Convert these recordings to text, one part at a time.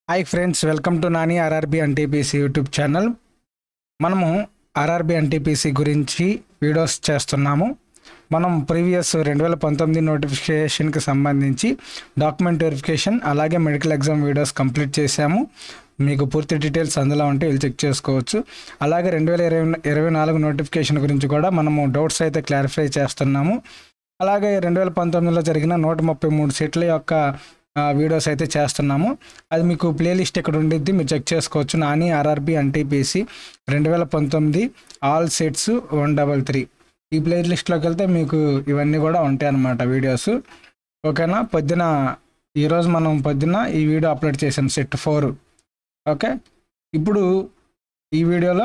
hi friends welcome to Nani RRB NTPC YouTube channel మనము RRB NTPC గురించి videos చేస్తున్నాము మనం ప్రీవియస్ రెండు వేల పంతొమ్మిది నోటిఫికేషన్కి సంబంధించి డాక్యుమెంట్ వెరిఫికేషన్ అలాగే మెడికల్ ఎగ్జామ్ వీడియోస్ కంప్లీట్ చేశాము మీకు పూర్తి డీటెయిల్స్ అందులో ఉంటే వెళ్ళి చెక్ చేసుకోవచ్చు అలాగే రెండు వేల ఇరవై ఇరవై నాలుగు నోటిఫికేషన్ గురించి కూడా మనము డౌట్స్ అయితే క్లారిఫై చేస్తున్నాము అలాగే రెండు వేల పంతొమ్మిదిలో జరిగిన నూట ముప్పై మూడు సీట్ల యొక్క ఆ, వీడియోస్ అయితే చేస్తున్నాము అది మీకు ప్లేలిస్ట్ ఇక్కడ ఉండిద్ది మీరు చెక్ చేసుకోవచ్చు నాని ఆర్ఆర్బి ఎన్టీపీసీ రెండు వేల పంతొమ్మిది all sets one double three ఈ ప్లేలిస్ట్లోకి వెళ్తే మీకు ఇవన్నీ కూడా ఉంటాయి అన్నమాట వీడియోస్ ఓకేనా పొద్దున ఈరోజు మనం పొద్దున ఈ వీడియో అప్లోడ్ చేసాం సెట్ ఫోర్ ఓకే ఇప్పుడు ఈ వీడియోలో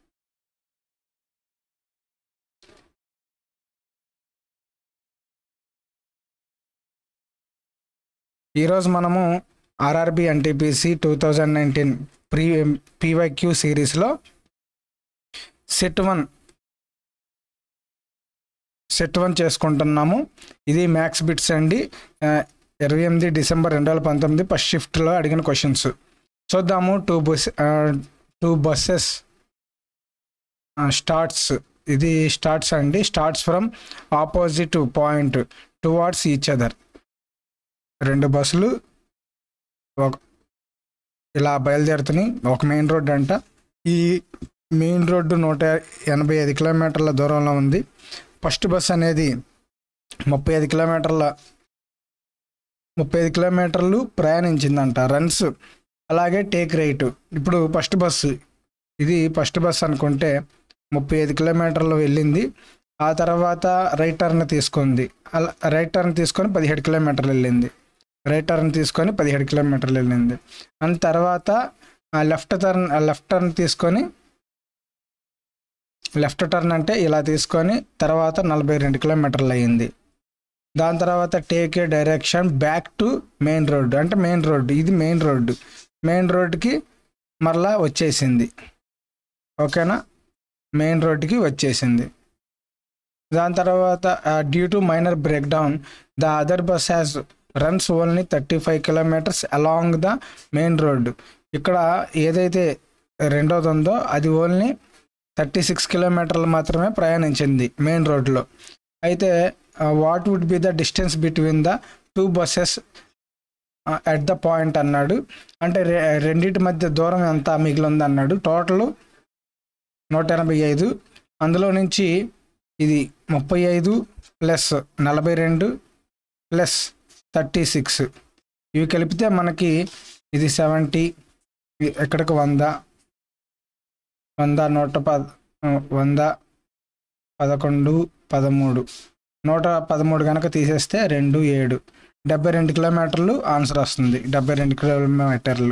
ఈరోజు మనము RRB NTPC two thousand nineteen pre PYQ సిరీస్లో సెట్ వన్ సెట్ వన్ చేసుకుంటున్నాము ఇది మ్యాక్స్ బిట్స్ అండి ఆ, ఇరవై ఎనిమిది డిసెంబర్ రెండు వేల పంతొమ్మిది ఫస్ట్ షిఫ్ట్లో అడిగిన క్వశ్చన్స్ చూద్దాము two bus two buses starts ఇది స్టార్ట్స్ అండి starts from opposite point towards each other రెండు బస్సులు ఒక ఇలా బయలుదేరుతున్నాయి ఒక మెయిన్ రోడ్ అంట ఈ మెయిన్ రోడ్డు నూట ఎనభై ఐదు కిలోమీటర్ల దూరంలో ఉంది ఫస్ట్ బస్ అనేది ముప్పై ఐదు కిలోమీటర్ల ముప్పై ఐదు కిలోమీటర్లు ప్రయాణించిందంట రన్స్ అలాగే టేక్ రైట్ ఇప్పుడు ఫస్ట్ బస్సు ఇది ఫస్ట్ బస్ అనుకుంటే ముప్పై ఐదు కిలోమీటర్లు వెళ్ళింది ఆ తర్వాత రైట్ టర్న్ తీసుకుంది అలా రైట్ టర్న్ తీసుకొని పదిహేడు కిలోమీటర్లు వెళ్ళింది రైట్ టర్న్ తీసుకొని పదిహేడు కిలోమీటర్లు వెళ్ళింది అండ్ తర్వాత లెఫ్ట్ టర్న్ లెఫ్ట్ టర్న్ తీసుకొని లెఫ్ట్ టర్న్ అంటే ఇలా తీసుకొని తర్వాత నలభై రెండు కిలోమీటర్లు అయ్యింది దాని తర్వాత take a direction back to main road అంటే మెయిన్ రోడ్ ఇది మెయిన్ రోడ్డు మెయిన్ రోడ్కి మరలా వచ్చేసింది ఓకేనా మెయిన్ రోడ్కి వచ్చేసింది దాని తర్వాత due to minor breakdown the other bus has runs only thirty five kilometers along the main road ఇక్కడ ఏదైతే రెండోది ఉందో అది ఓన్లీ థర్టీ సిక్స్ కిలోమీటర్లు మాత్రమే ప్రయాణించింది మెయిన్ రోడ్లో అయితే what would be the distance between the two buses at the point అన్నాడు అంటే రె రెండింటి మధ్య దూరం ఎంత మిగిలింది అన్నాడు టోటల్ నూట ఎనభై ఐదు అందులో నుంచి ఇది ముప్పై ఐదు ప్లస్ నలభై రెండు ప్లస్ థర్టీ సిక్స్ ఇవి కలిపితే మనకి ఇది సెవెంటీ ఎక్కడికి వంద వంద నూట పద వంద పదకొండు పదమూడు నూట పదమూడు కనుక తీసేస్తే రెండు ఏడు డెబ్బై రెండు కిలోమీటర్లు ఆన్సర్ వస్తుంది డెబ్బై రెండు కిలోమీటర్లు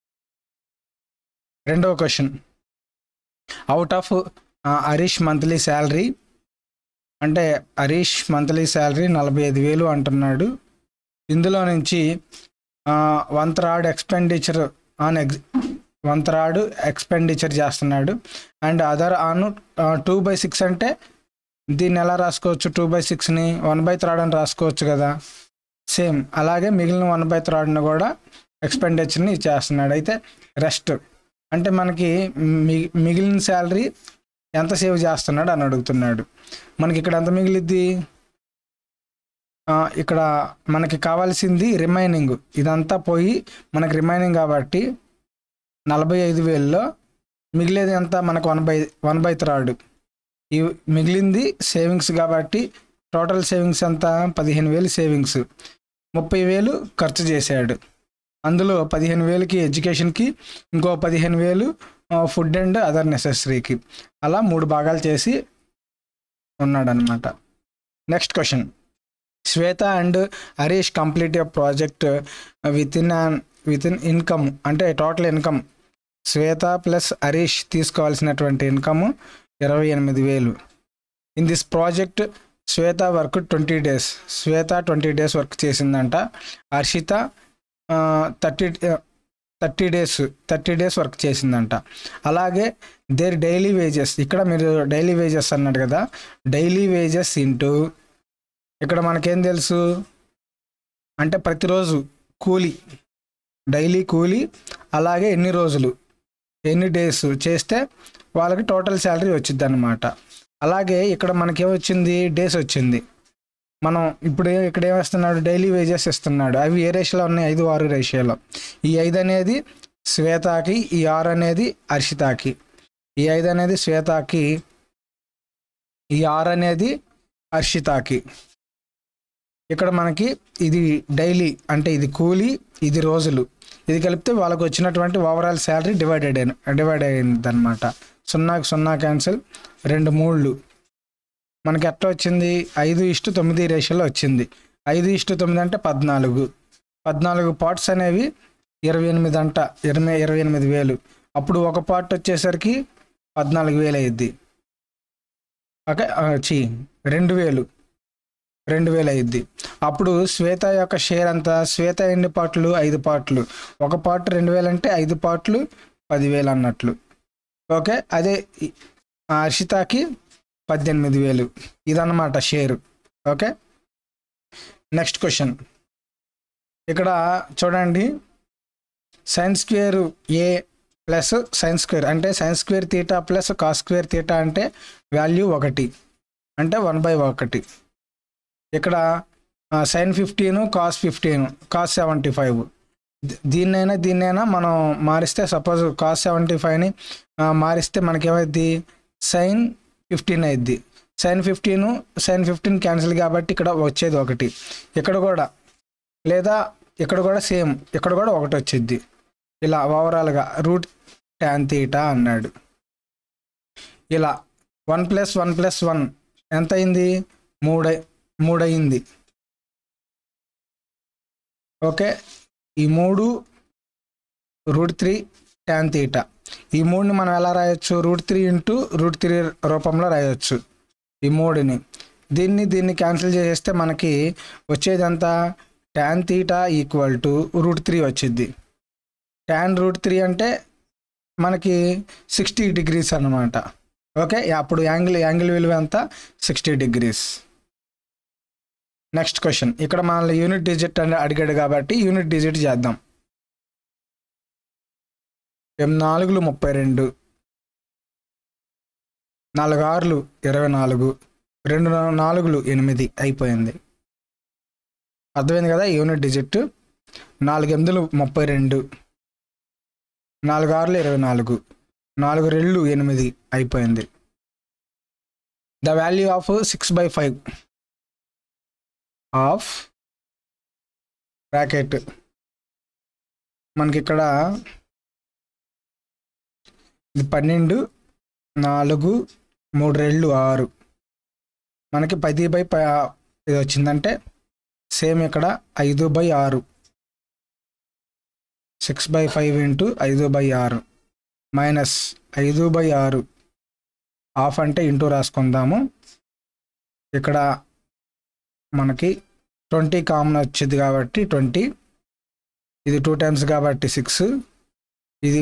రెండవ question out of Harish monthly salary అంటే హరీష్ మంత్లీ శాలరీ నలభై ఐదు వేలు అంటున్నాడు ఇందులో నుంచి వన్ థర్డ్ ఎక్స్పెండిచర్ ఆన్ ఎగ్జ్ వన్ థర్డ్ ఎక్స్పెండిచర్ చేస్తున్నాడు and other on two by six అంటే దీన్ని ఎలా రాసుకోవచ్చు టూ బై సిక్స్ని వన్ బై థర్డ్ అని రాసుకోవచ్చు కదా సేమ్ అలాగే మిగిలిన వన్ బై థర్డ్ని కూడా ఎక్స్పెండిచర్ని చేస్తున్నాడు అయితే రెస్ట్ అంటే మనకి మి- మిగిలిన శాలరీ ఎంత సేవ్ చేస్తున్నాడు అని అడుగుతున్నాడు మనకి ఇక్కడ ఎంత మిగిలిద్ది ఆ, ఇక్కడ మనకి కావాల్సింది రిమైనింగ్ ఇదంతా పోయి మనకి రిమైనింగ్ కాబట్టి నలభై ఐదు వేల్లో మిగిలేది ఎంత మనకు one by one by third ఈ మిగిలింది సేవింగ్స్ కాబట్టి టోటల్ సేవింగ్స్ ఎంత పదిహేను వేలు సేవింగ్స్ ముప్పై వేలు ఖర్చు చేశాడు అందులో పదిహేను వేలకి ఎడ్యుకేషన్కి ఇంకో పదిహేను వేలు ఫుడ్ అండ్ అదర్ నెసెసరీకి అలా మూడు భాగాలు చేసి ఉన్నాడనమాట next question Shweta and Harish complete a project within within income అంటే total income Shweta plus Harish తీసుకోవాల్సినటువంటి ఇన్కమ్ ఇరవై ఎనిమిది వేలు in this project Shweta work twenty days Shweta twenty days work చేసిందంట Harshita thirty thirty days thirty days work చేసిందంట అలాగే దేర్ డైలీ వేజెస్ ఇక్కడ మీరు డైలీ వేజెస్ అన్నాడు కదా డైలీ వేజెస్ ఇంటూ ఇక్కడ మనకేం తెలుసు అంటే ప్రతిరోజు కూలీ డైలీ కూలీ అలాగే ఎన్ని రోజులు ఎన్ని డేస్ చేస్తే వాళ్ళకి టోటల్ శాలరీ వచ్చింది అనమాట అలాగే ఇక్కడ మనకి ఏమొచ్చింది డేస్ వచ్చింది మనం ఇప్పుడు ఏ- ఇక్కడ ఏమిస్తున్నాడు డైలీ వేజెస్ ఇస్తున్నాడు అవి ఏ రేషియోలో ఉన్నాయి ఐదు ఆరు రేషియోలో ఈ ఐదు అనేది శ్వేతకి ఈ ఆరు అనేది హర్షితాకి ఈ ఐదు అనేది శ్వేతకి ఈ ఆరు అనేది హర్షితాకి ఇక్కడ మనకి ఇది డైలీ అంటే ఇది కూలీ ఇది రోజులు ఇది కలిపితే వాళ్ళకి వచ్చినటువంటి ఓవరాల్ శాలరీ డివైడెడ్ అయిన డివైడ్ అయింది అనమాట సున్నాకి సున్నా క్యాన్సిల్ రెండు మూళ్ళు మనకి ఎట్లా వచ్చింది ఐదు ఇష్టు తొమ్మిది రేషియోలో వచ్చింది ఐదు ఇష్టు తొమ్మిది అంటే పద్నాలుగు పద్నాలుగు పార్ట్స్ అనేవి ఇరవై ఎనిమిది అంట ఇరవై ఇరవై ఎనిమిది వేలు అప్పుడు ఒక పార్ట్ వచ్చేసరికి పద్నాలుగు వేలు అయ్యిద్ది ఓకే ఆ, చి రెండు వేలు రెండు వేలు అయ్యిద్ది అప్పుడు శ్వేత యొక్క షేర్ అంతా శ్వేత ఎన్ని పార్ట్లు ఐదు పార్ట్లు ఒక పార్ట్ రెండు వేలు అంటే ఐదు పార్ట్లు పదివేలు అన్నట్లు ఓకే అదే ఈ- ఆ హర్షితాకి పద్దెనిమిది వేలు ఇదన్నమాట షేరు ఓకే నెక్స్ట్ క్వశ్చన్ ఇక్కడ చూడండి sines square A plus sines square అంటే sines square theta plus cos square theta అంటే వాల్యూ ఒకటి అంటే వన్ బై ఒకటి ఇక్కడ sine fifteen cos fifteen cos seventy five దీన్నైనా దీన్నైనా మనం మారిస్తే సపోజ్ కాస్ సెవెంటీ ఫైవ్ని మారిస్తే మనకేమైద్ది సైన్ ఫిఫ్టీన్ అయిద్ది sine fifteen sine fifteen cancel కాబట్టి ఇక్కడ వచ్చేది ఒకటి ఇక్కడ కూడా లేదా ఇక్కడ కూడా సేమ్ ఇక్కడ కూడా ఒకటి వచ్చింది ఇలా ఓవరాల్గా రూట్ ట్యాన్ తీటా అన్నాడు ఇలా one plus one plus one ఎంత అయింది మూడు మూడు అయింది ఓకే ఈ మూడు రూట్ త్రీ ట్యాన్ తీటా ఈ మూడుని మనం ఎలా రాయొచ్చు root three into root three రూపంలో రాయొచ్చు ఈ మూడుని దీన్ని దీన్ని క్యాన్సిల్ చేసేస్తే మనకి వచ్చేది ఎంత tan theta equal to root three వచ్చింది ట్యాన్ రూట్ త్రీ అంటే మనకి సిక్స్టీ డిగ్రీస్ అన్నమాట ఓకే అప్పుడు యాంగిల్ యాంగిల్ విలువ ఎంత సిక్స్టీ డిగ్రీస్ నెక్స్ట్ క్వశ్చన్ ఇక్కడ మనల్ని యూనిట్ డిజిట్ అని అడిగాడు కాబట్టి యూనిట్ డిజిట్ చేద్దాం ఎం నాలుగులు ముప్పై రెండు నాలుగు ఆరులు ఇరవై నాలుగు రెండు నా- నాలుగులు ఎనిమిది అయిపోయింది అర్థమైంది కదా యూనిట్ డిజిట్ నాలుగు ఎనిమిదిలు ముప్పై రెండు నాలుగు ఆరులు ఇరవై నాలుగు నాలుగు రెళ్ళు ఎనిమిది అయిపోయింది the value of six by five of bracket మనకి ఇక్కడ ఇది పన్నెండు నాలుగు మూడు రెళ్ళు ఆరు మనకి పది బై ప ఇది వచ్చిందంటే సేమ్ ఇక్కడ ఐదు బై ఆరు సిక్స్ బై ఫైవ్ ఇంటూ ఐదు బై ఆరు మైనస్ ఐదు బై ఆరు ఆఫ్ అంటే ఇంటూ రాసుకుందాము ఇక్కడ మనకి ట్వంటీ కామన్ వచ్చింది కాబట్టి ట్వంటీ ఇది టూ టైమ్స్ కాబట్టి సిక్స్ ఇది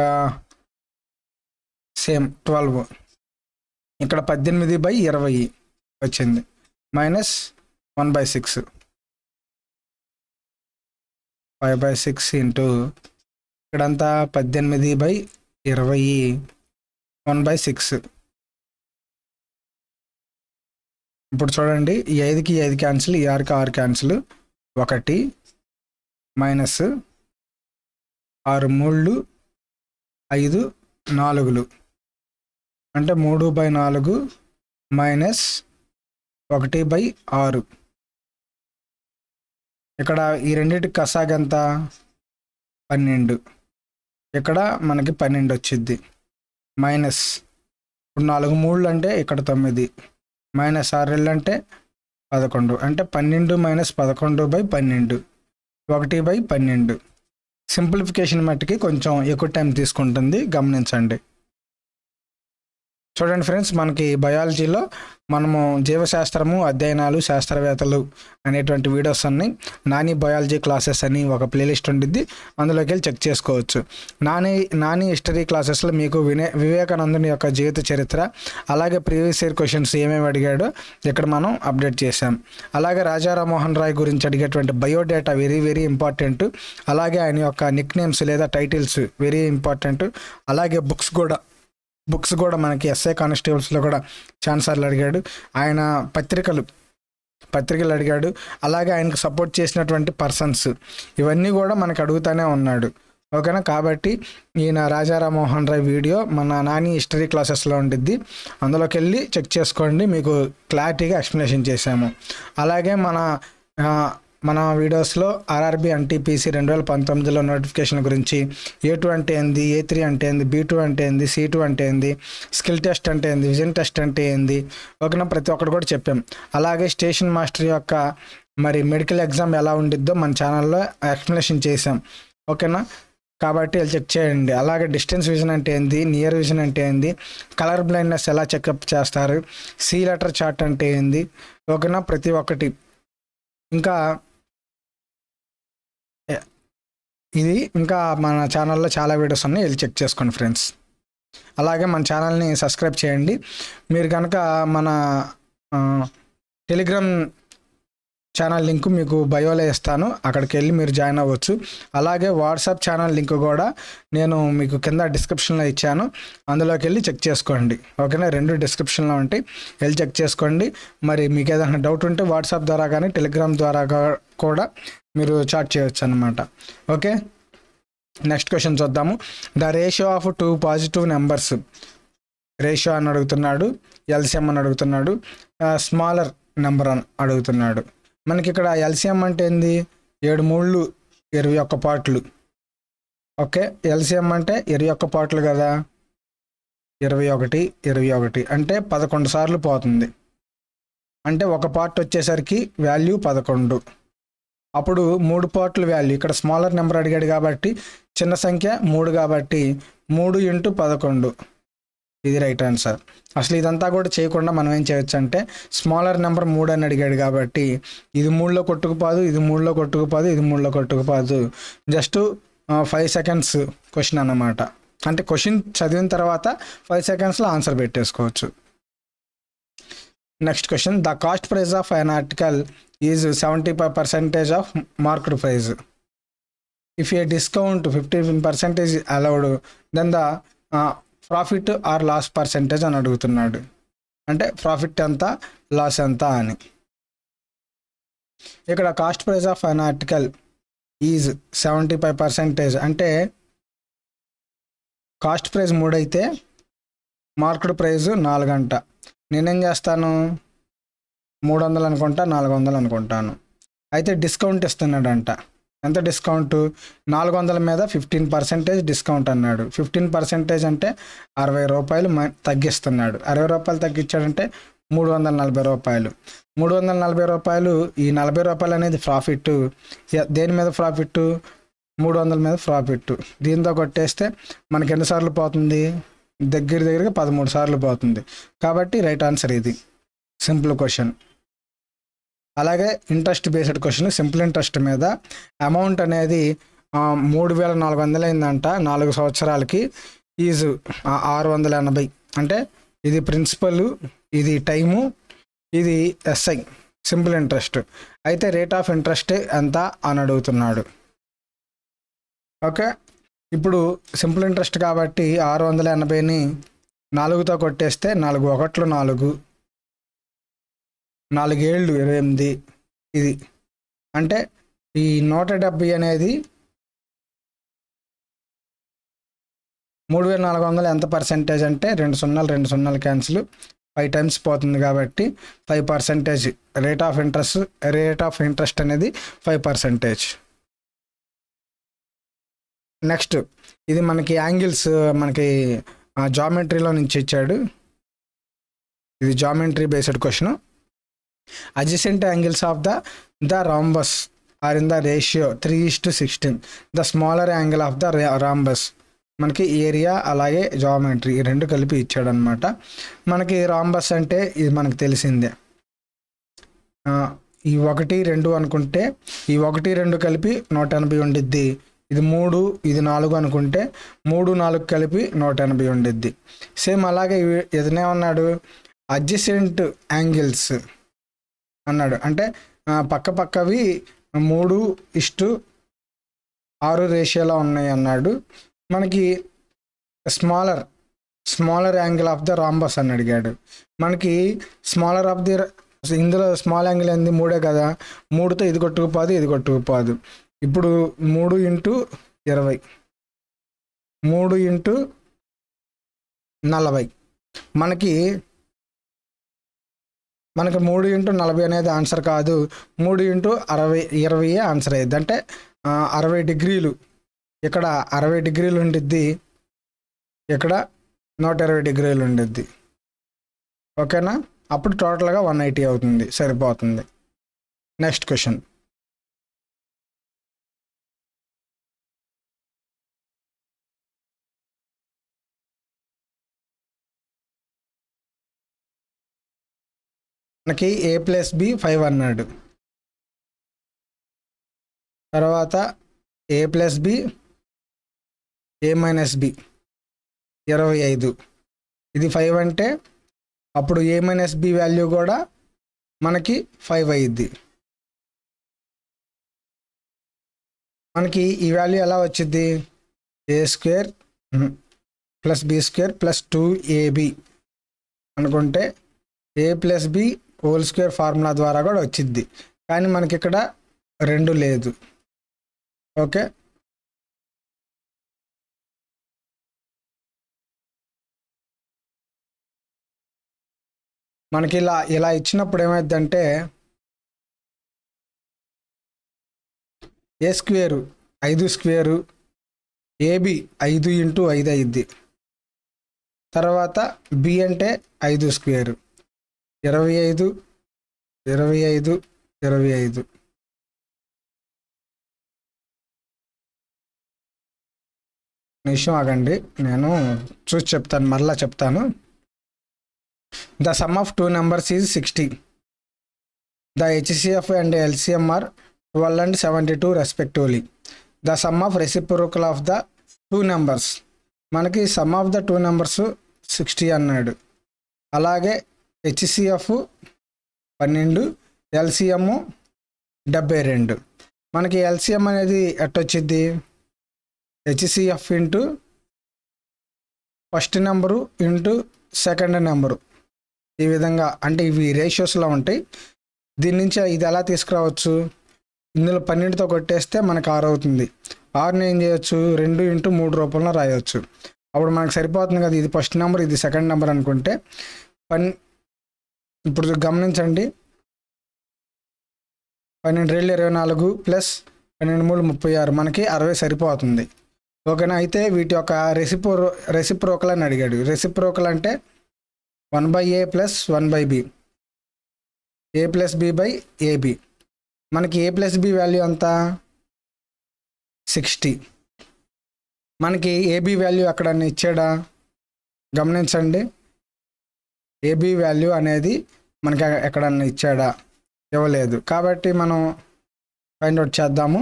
సేమ్ ట్వెల్వ్ ఇక్కడ పద్దెనిమిది బై ఇరవై వచ్చింది minus one by six five by six into ఇక్కడంతా పద్దెనిమిది బై ఇరవై వన్ బై సిక్స్ ఇప్పుడు చూడండి ఈ ఐదుకి ఈ ఐదు క్యాన్సిల్ ఈ ఆరుకి ఆరు క్యాన్సిల్ ఒకటి మైనస్ ఆరు మూళ్ళు ఐదు నాలుగులు అంటే మూడు బై నాలుగు మైనస్ ఒకటి బై ఆరు ఇక్కడ ఈ రెండింటికి కసాగ్ ఎంత పన్నెండు ఇక్కడ మనకి పన్నెండు వచ్చింది మైనస్ ఇప్పుడు నాలుగు మూడు అంటే ఇక్కడ తొమ్మిది మైనస్ ఆరు రెండు అంటే పదకొండు అంటే పన్నెండు మైనస్ పదకొండు బై పన్నెండు ఒకటి బై పన్నెండు సింప్లిఫికేషన్ మట్టుకి కొంచెం ఎక్కువ టైం తీసుకుంటుంది గమనించండి చూడండి ఫ్రెండ్స్ మనకి బయాలజీలో మనము జీవశాస్త్రము అధ్యయనాలు శాస్త్రవేత్తలు అనేటువంటి వీడియోస్ అన్ని నాని బయాలజీ క్లాసెస్ అని ఒక ప్లేలిస్ట్ ఉండిద్ది అందులోకి వెళ్ళి చెక్ చేసుకోవచ్చు నాని నాని హిస్టరీ క్లాసెస్లో మీకు వినే వివేకానందుని యొక్క జీవిత చరిత్ర అలాగే ప్రీవియస్ ఇయర్ క్వశ్చన్స్ ఏమేమి అడిగాడో ఇక్కడ మనం అప్డేట్ చేసాం అలాగే రాజా రామ్మోహన్ రాయ్ గురించి అడిగేటువంటి బయోడేటా వెరీ వెరీ ఇంపార్టెంట్ అలాగే ఆయన యొక్క నిక్ నేమ్స్ లేదా టైటిల్స్ వెరీ ఇంపార్టెంట్ అలాగే బుక్స్ కూడా బుక్స్ కూడా మనకి ఎస్ఐ కానిస్టేబుల్స్లో కూడా ఛాన్సర్లు అడిగాడు ఆయన పత్రికలు పత్రికలు అడిగాడు అలాగే ఆయనకు సపోర్ట్ చేసినటువంటి పర్సన్స్ ఇవన్నీ కూడా మనకు అడుగుతానే ఉన్నాడు ఓకేనా కాబట్టి ఈయన రాజారామోహన్ రాయ్ వీడియో మన నాని హిస్టరీ క్లాసెస్లో ఉండిద్ది అందులోకి వెళ్ళి చెక్ చేసుకోండి మీకు క్లారిటీగా ఎక్స్ప్లెనేషన్ చేశాము అలాగే మన ఆ, మన వీడియోస్లో ఆర్ఆర్బి ఎన్టీపీసీ రెండు వేల పంతొమ్మిదిలో నోటిఫికేషన్ గురించి ఏ టూ అంటే ఏంది ఏ త్రీ అంటే ఏంది బీ టూ అంటే ఏంది సి టూ అంటే ఏంది స్కిల్ టెస్ట్ అంటే ఏంది విజన్ టెస్ట్ అంటే ఏంది ఓకేనా ప్రతి ఒక్కటి కూడా చెప్పాం అలాగే స్టేషన్ మాస్టర్ యొక్క మరి మెడికల్ ఎగ్జామ్ ఎలా ఉండిద్దో మన ఛానల్లో ఎక్స్ప్లెనేషన్ చేసాం ఓకేనా కాబట్టి వెళ్ళి చెక్ చేయండి అలాగే డిస్టెన్స్ విజన్ అంటే ఏంది నియర్ విజన్ అంటే ఏంది కలర్ బ్లైండ్నెస్ ఎలా చెకప్ చేస్తారు సి లెటర్ చార్ట్ అంటే ఏంది ఓకేనా ప్రతి ఒక్కటి ఇంకా ఎ- ఇది ఇంకా మన ఛానల్లో చాలా వీడియోస్ ఉన్నాయి వెళ్ళి చెక్ చేసుకోండి ఫ్రెండ్స్ అలాగే మన ఛానల్ని సబ్స్క్రైబ్ చేయండి మీరు కనుక మన ఆ, టెలిగ్రామ్ ఛానల్ లింక్ మీకు బయోలో ఇస్తాను అక్కడికి వెళ్ళి మీరు జాయిన్ అవ్వచ్చు అలాగే వాట్సాప్ ఛానల్ లింక్ కూడా నేను మీకు కింద డిస్క్రిప్షన్లో ఇచ్చాను అందులోకి వెళ్ళి చెక్ చేసుకోండి ఓకేనా రెండు డిస్క్రిప్షన్లో ఉంటాయి వెళ్ళి చెక్ చేసుకోండి మరి మీకు ఏదైనా డౌట్ ఉంటే వాట్సాప్ ద్వారా కానీ టెలిగ్రామ్ ద్వారా గా- కూడా మీరు చాట్ చేయొచ్చు అనమాట ఓకే నెక్స్ట్ క్వశ్చన్ చూద్దాము the ratio of two positive numbers ratio అని అడుగుతున్నాడు ఎల్సిఎం అని అడుగుతున్నాడు స్మాలర్ నెంబర్ అని అడుగుతున్నాడు మనకి ఇక్కడ ఎల్సిఎం అంటే ఏంది ఏడు మూళ్ళు ఇరవై ఒక్క పాటలు ఓకే ఎల్సిఎం అంటే ఇరవై ఒక్క పాటలు కదా ఇరవై ఒకటి ఇరవై ఒకటి అంటే పదకొండు సార్లు పోతుంది అంటే ఒక పార్ట్ వచ్చేసరికి వాల్యూ పదకొండు అప్పుడు మూడు పార్ట్ల వాల్యూ ఇక్కడ స్మాలర్ నెంబర్ అడిగాడు కాబట్టి చిన్న సంఖ్య మూడు కాబట్టి మూడు ఇంటూ పదకొండు ఇది రైట్ ఆన్సర్ అసలు ఇదంతా కూడా చేయకుండా మనం ఏం చేయొచ్చు అంటే స్మాలర్ నెంబర్ మూడు అని అడిగాడు కాబట్టి ఇది మూడులో కొట్టుకుపోదు ఇది మూడులో కొట్టుకుపోదు ఇది మూడులో కొట్టుకుపోదు జస్ట్ ఫైవ్ సెకండ్స్ క్వశ్చన్ అన్నమాట అంటే క్వశ్చన్ చదివిన తర్వాత ఫైవ్ సెకండ్స్లో ఆన్సర్ పెట్టేసుకోవచ్చు next question the cost price of an article is seventy five percentage of market price if a discount fifty percentage allowed then the profit or loss percentage అని అడుగుతున్నాడు అంటే profit ఎంత loss ఎంత అని ఇక్కడ cost price of an article is seventy five percentage అంటే cost price మూడు అయితే మార్కెట్ ప్రైస్ నాలుగు అంట నేనేం చేస్తాను మూడు వందలు అనుకుంటా నాలుగు వందలు అనుకుంటాను అయితే డిస్కౌంట్ ఇస్తున్నాడంట ఎంత డిస్కౌంట్ నాలుగు వందల మీద ఫిఫ్టీన్ పర్సెంటేజ్ డిస్కౌంట్ అన్నాడు ఫిఫ్టీన్ పర్సెంటేజ్ అంటే అరవై రూపాయలు మ- తగ్గిస్తున్నాడు అరవై రూపాయలు తగ్గించాడంటే మూడు వందల నలభై రూపాయలు మూడు వందల నలభై రూపాయలు ఈ నలభై రూపాయలు అనేది ప్రాఫిట్ ఎ- దేని మీద ప్రాఫిట్ మూడు వందల మీద ప్రాఫిట్ దీంతో కొట్టేస్తే మనకి ఎన్నిసార్లు పోతుంది దగ్గర దగ్గరగా పదమూడు సార్లు పోతుంది కాబట్టి రైట్ ఆన్సర్ ఇది సింపుల్ క్వశ్చన్ అలాగే interest based question simple interest మీద అమౌంట్ అనేది ఆ, మూడు వేల నాలుగు వందలు అయిందంట నాలుగు సంవత్సరాలకి ఈజ్ ఆరు వందల ఎనభై అంటే ఇది ప్రిన్సిపల్ ఇది టైము ఇది ఎస్ఐ సింపుల్ ఇంట్రెస్ట్ అయితే రేట్ ఆఫ్ ఇంట్రెస్ట్ ఎంత అని అడుగుతున్నాడు ఓకే ఇప్పుడు సింపుల్ ఇంట్రెస్ట్ కాబట్టి ఆరు వందల ఎనభైని నాలుగుతో కొట్టేస్తే నాలుగు ఒకట్లు నాలుగు నాలుగేళ్ళు ఇరవై ఎనిమిది ఇది అంటే ఈ నూట డెబ్బై అనేది మూడు వేల నాలుగు వందలు ఎంత పర్సెంటేజ్ అంటే రెండు సున్నాలు రెండు సున్నాలు క్యాన్సిల్ ఫైవ్ టైమ్స్ పోతుంది కాబట్టి five percentage rate of interest rate of interest అనేది ఫైవ్ పర్సెంటేజ్ నెక్స్ట్ ఇది మనకి యాంగిల్స్ మనకి జామెట్రీలో నుంచి ఇచ్చాడు ఇది geometry based question adjacent angles of the the rhombus are in the ratio 3 is to 16 the smaller angle of the ra- rhombus మనకి area అలాగే జామెట్రీ ఈ రెండు కలిపి ఇచ్చాడనమాట మనకి రాంబస్ అంటే ఇది మనకు తెలిసిందే ఆ, ఈ ఒకటి రెండు అనుకుంటే ఈ ఒకటి రెండు కలిపి నూట ఎనభై ఉండిద్ది ఇది మూడు ఇది నాలుగు అనుకుంటే మూడు నాలుగు కలిపి నూట ఎనభై ఉండిద్ది సేమ్ అలాగే ఇవి- ఇదనే ఉన్నాడు అడ్జసెంట్ యాంగిల్స్ అన్నాడు అంటే ఆ, పక్క పక్కవి మూడు ఇష్టు ఆరు రేషియోలో ఉన్నాయి అన్నాడు మనకి smaller smaller angle of the rhombus అని అడిగాడు మనకి స్మాలర్ ఆఫ్ ది ఇందులో స్మాల్ యాంగిల్ ఏంది మూడే కదా మూడుతో ఇది కొట్టుకుపోదు ఇది కొట్టుకుపోదు ఇప్పుడు మూడు ఇంటూ ఇరవై మూడు ఇంటూ నలభై మనకి మనకి మూడు ఇంటూ నలభై అనేది ఆన్సర్ కాదు మూడు ఇంటూ అరవై ఇరవై ఆన్సర్ అయ్యింది అంటే ఆ, అరవై డిగ్రీలు ఇక్కడ అరవై డిగ్రీలు ఉండిద్ది ఇక్కడ నూట ఇరవై డిగ్రీలు ఉండిద్ది ఓకేనా అప్పుడు టోటల్గా వన్ ఎయిటీ అవుతుంది సరిపోతుంది నెక్స్ట్ క్వశ్చన్ మనకి ఏ ప్లస్ బి ఫైవ్ అన్నాడు తర్వాత A plus B A minus B ఇరవై ఐదు ఇది ఫైవ్ అంటే అప్పుడు ఏ మైనస్ బి వాల్యూ కూడా మనకి ఫైవ్ అయ్యిద్ది మనకి ఈ వాల్యూ ఎలా వచ్చింది A square plus B square plus two AB అనుకుంటే A plus B whole square formula ద్వారా కూడా వచ్చింది కానీ మనకి ఇక్కడ రెండు లేదు ఓకే మనకి ఇలా ఇలా ఇచ్చినప్పుడు ఏమైందంటే ఏ స్క్వేరు ఐదు స్క్వేరు ఏబి ఐదు ఇంటూ ఐదు అయింది తర్వాత బి అంటే ఐదు స్క్వేరు ఇరవై ఐదు ఇరవై ఐదు ఇరవై ఐదు నిమిషం ఆగండి నేను చూసి చెప్తాను మరలా చెప్తాను the sum of two numbers is sixty the HCF and LCM are twelve and seventy two respectively the sum of reciprocal of the two numbers మనకి sum of the two numbers sixty అన్నాడు అలాగే HCF పన్నెండు LCM డెబ్బై రెండు మనకి LCM అనేది ఎట్టొచ్చిద్ది HCF into first number into second number ఈ విధంగా అంటే ఇవి రేషియోస్లో ఉంటాయి దీని నుంచి ఇది ఎలా తీసుకురావచ్చు ఇందులో పన్నెండుతో కొట్టేస్తే మనకు ఆరు అవుతుంది ఆరుని ఏం చేయొచ్చు రెండు ఇంటూ మూడు రూపంలో రాయొచ్చు అప్పుడు మనకు సరిపోతుంది కదా ఇది ఫస్ట్ నెంబర్ ఇది సెకండ్ నెంబర్ అనుకుంటే పన్ ఇప్పుడు గమనించండి పన్నెండు రెండు ఇరవై నాలుగు ప్లస్ పన్నెండు మూడు ముప్పై ఆరు మనకి అరవై సరిపోతుంది ఓకేనా అయితే వీటి యొక్క రెసిప్రో రెసిప్రోకల్ అని అడిగాడు రెసిప్రోకల్ అంటే one by A plus one by B A plus B by AB మనకి ఏ ప్లస్ బి వాల్యూ ఎంత సిక్స్టీ మనకి ఏబి వాల్యూ ఎక్కడన్నా ఇచ్చాడా గమనించండి ఏబి వాల్యూ అనేది మనకి ఎక్కడన్నా ఇచ్చాడా ఇవ్వలేదు కాబట్టి మనం ఫైండ్ అవుట్ చేద్దాము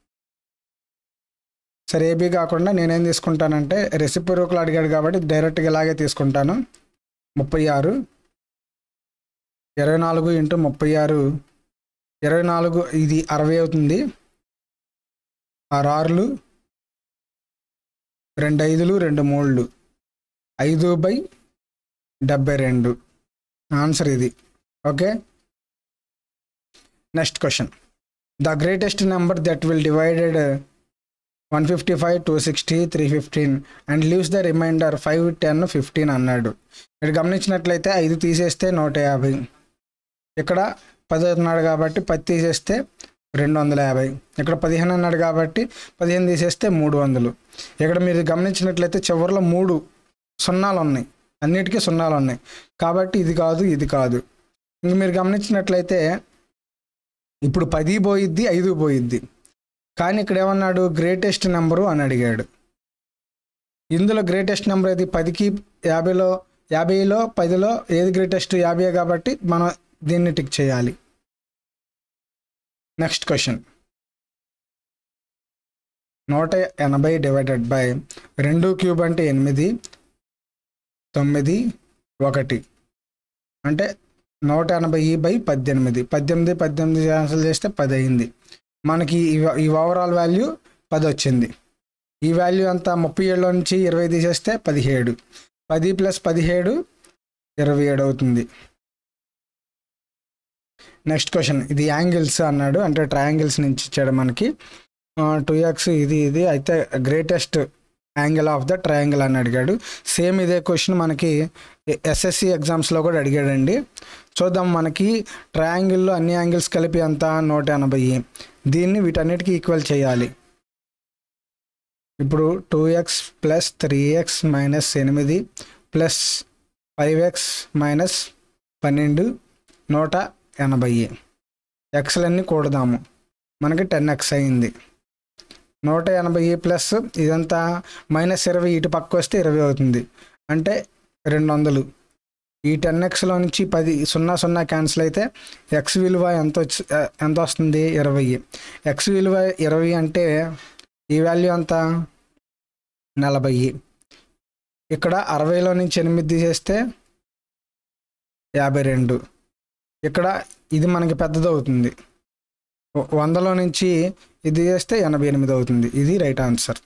సరే ఏబీ కాకుండా నేనేం తీసుకుంటానంటే రెసిప్రోకల్ అడిగాడు కాబట్టి డైరెక్ట్గా ఇలాగే తీసుకుంటాను ముప్పై ఆరు ఇరవై నాలుగు ఇంటూ ముప్పై ఆరు ఇరవై నాలుగు ఇది అరవై అవుతుంది ఆరు ఆరులు రెండు ఐదులు రెండు మూడులు ఐదు బై డెబ్బై రెండు ఆన్సర్ ఇది okay next question the greatest number that will divided one fifty five two sixty three fifteen and leaves the remainder five ten fifteen అన్నాడు ఇక్కడ గమనించినట్లయితే ఐదు తీసేస్తే నూట యాభై ఇక్కడ పది అన్నాడు కాబట్టి పది తీసేస్తే రెండు వందల యాభై ఇక్కడ పదిహేను అన్నాడు కాబట్టి పదిహేను తీసేస్తే మూడు వందలు ఇక్కడ మీరు గమనించినట్లయితే చివరిలో మూడు సున్నాలు ఉన్నాయి అన్నిటికీ సున్నాలు ఉన్నాయి కాబట్టి ఇది కాదు ఇది కాదు ఇంక మీరు గమనించినట్లయితే ఇప్పుడు పది పోయిద్ది ఐదు పోయిద్ది కానీ ఇక్కడ ఏమన్నాడు గ్రేటెస్ట్ నెంబరు అని అడిగాడు ఇందులో గ్రేటెస్ట్ నెంబర్ ఏది పదికి యాభైలో యాభైలో పదిలో ఏది గ్రేటెస్ట్ యాభై కాబట్టి మనం దీన్ని టిక్ చేయాలి నెక్స్ట్ క్వశ్చన్ నూట ఎనభై డివైడెడ్ బై రెండు క్యూబ్ అంటే ఎనిమిది తొమ్మిది ఒకటి అంటే నూట ఎనభై బై పద్దెనిమిది పద్దెనిమిది పద్దెనిమిది క్యాన్సిల్ చేస్తే పది అయింది మనకి ఈ ఈ ఓవరాల్ వాల్యూ పది వచ్చింది ఈ వాల్యూ అంతా ముప్పై ఏడులో నుంచి ఇరవై తీసేస్తే పదిహేడు పది ప్లస్ పదిహేడు ఇరవై ఏడు అవుతుంది నెక్స్ట్ క్వశ్చన్ ఇది యాంగిల్స్ అన్నాడు అంటే ట్రయాంగిల్స్ నుంచి ఇచ్చాడు మనకి టూ ఎక్స్ ఇది ఇది అయితే greatest angle of the triangle అని అడిగాడు సేమ్ ఇదే క్వశ్చన్ మనకి ఎస్ఎస్సి ఎగ్జామ్స్లో కూడా అడిగాడండి చూద్దాం మనకి ట్రయాంగిల్లో అన్ని యాంగిల్స్ కలిపి అంత నూట ఎనభై దీన్ని వీటన్నిటికీ ఈక్వల్ చేయాలి ఇప్పుడు two X plus three X minus ఎనిమిది ప్లస్ ఫైవ్ ఎక్స్ మైనస్ పన్నెండు నూట ఎనభై ఎక్స్లన్నీ కూడదాము మనకి టెన్ ఎక్స్ అయింది నూట ఎనభై ప్లస్ ఇదంతా మైనస్ ఇరవై ఇటు పక్క వస్తే ఇరవై అవుతుంది అంటే రెండు వందలు ఈ టెన్ ఎక్స్లో నుంచి పది సున్నా సున్నా క్యాన్సిల్ అయితే ఎక్స్ విలువ ఎంత వచ్చి ఎంత వస్తుంది ఇరవై ఎక్స్ విలువ ఇరవై అంటే ఈ వాల్యూ ఎంత నలభై ఇక్కడ అరవైలో నుంచి ఎనిమిది తీసేస్తే యాభై రెండు ఇక్కడ ఇది మనకి పెద్దది అవుతుంది వ- వందలో నుంచి ఇది చేస్తే ఎనభై ఎనిమిది అవుతుంది ఇది right answer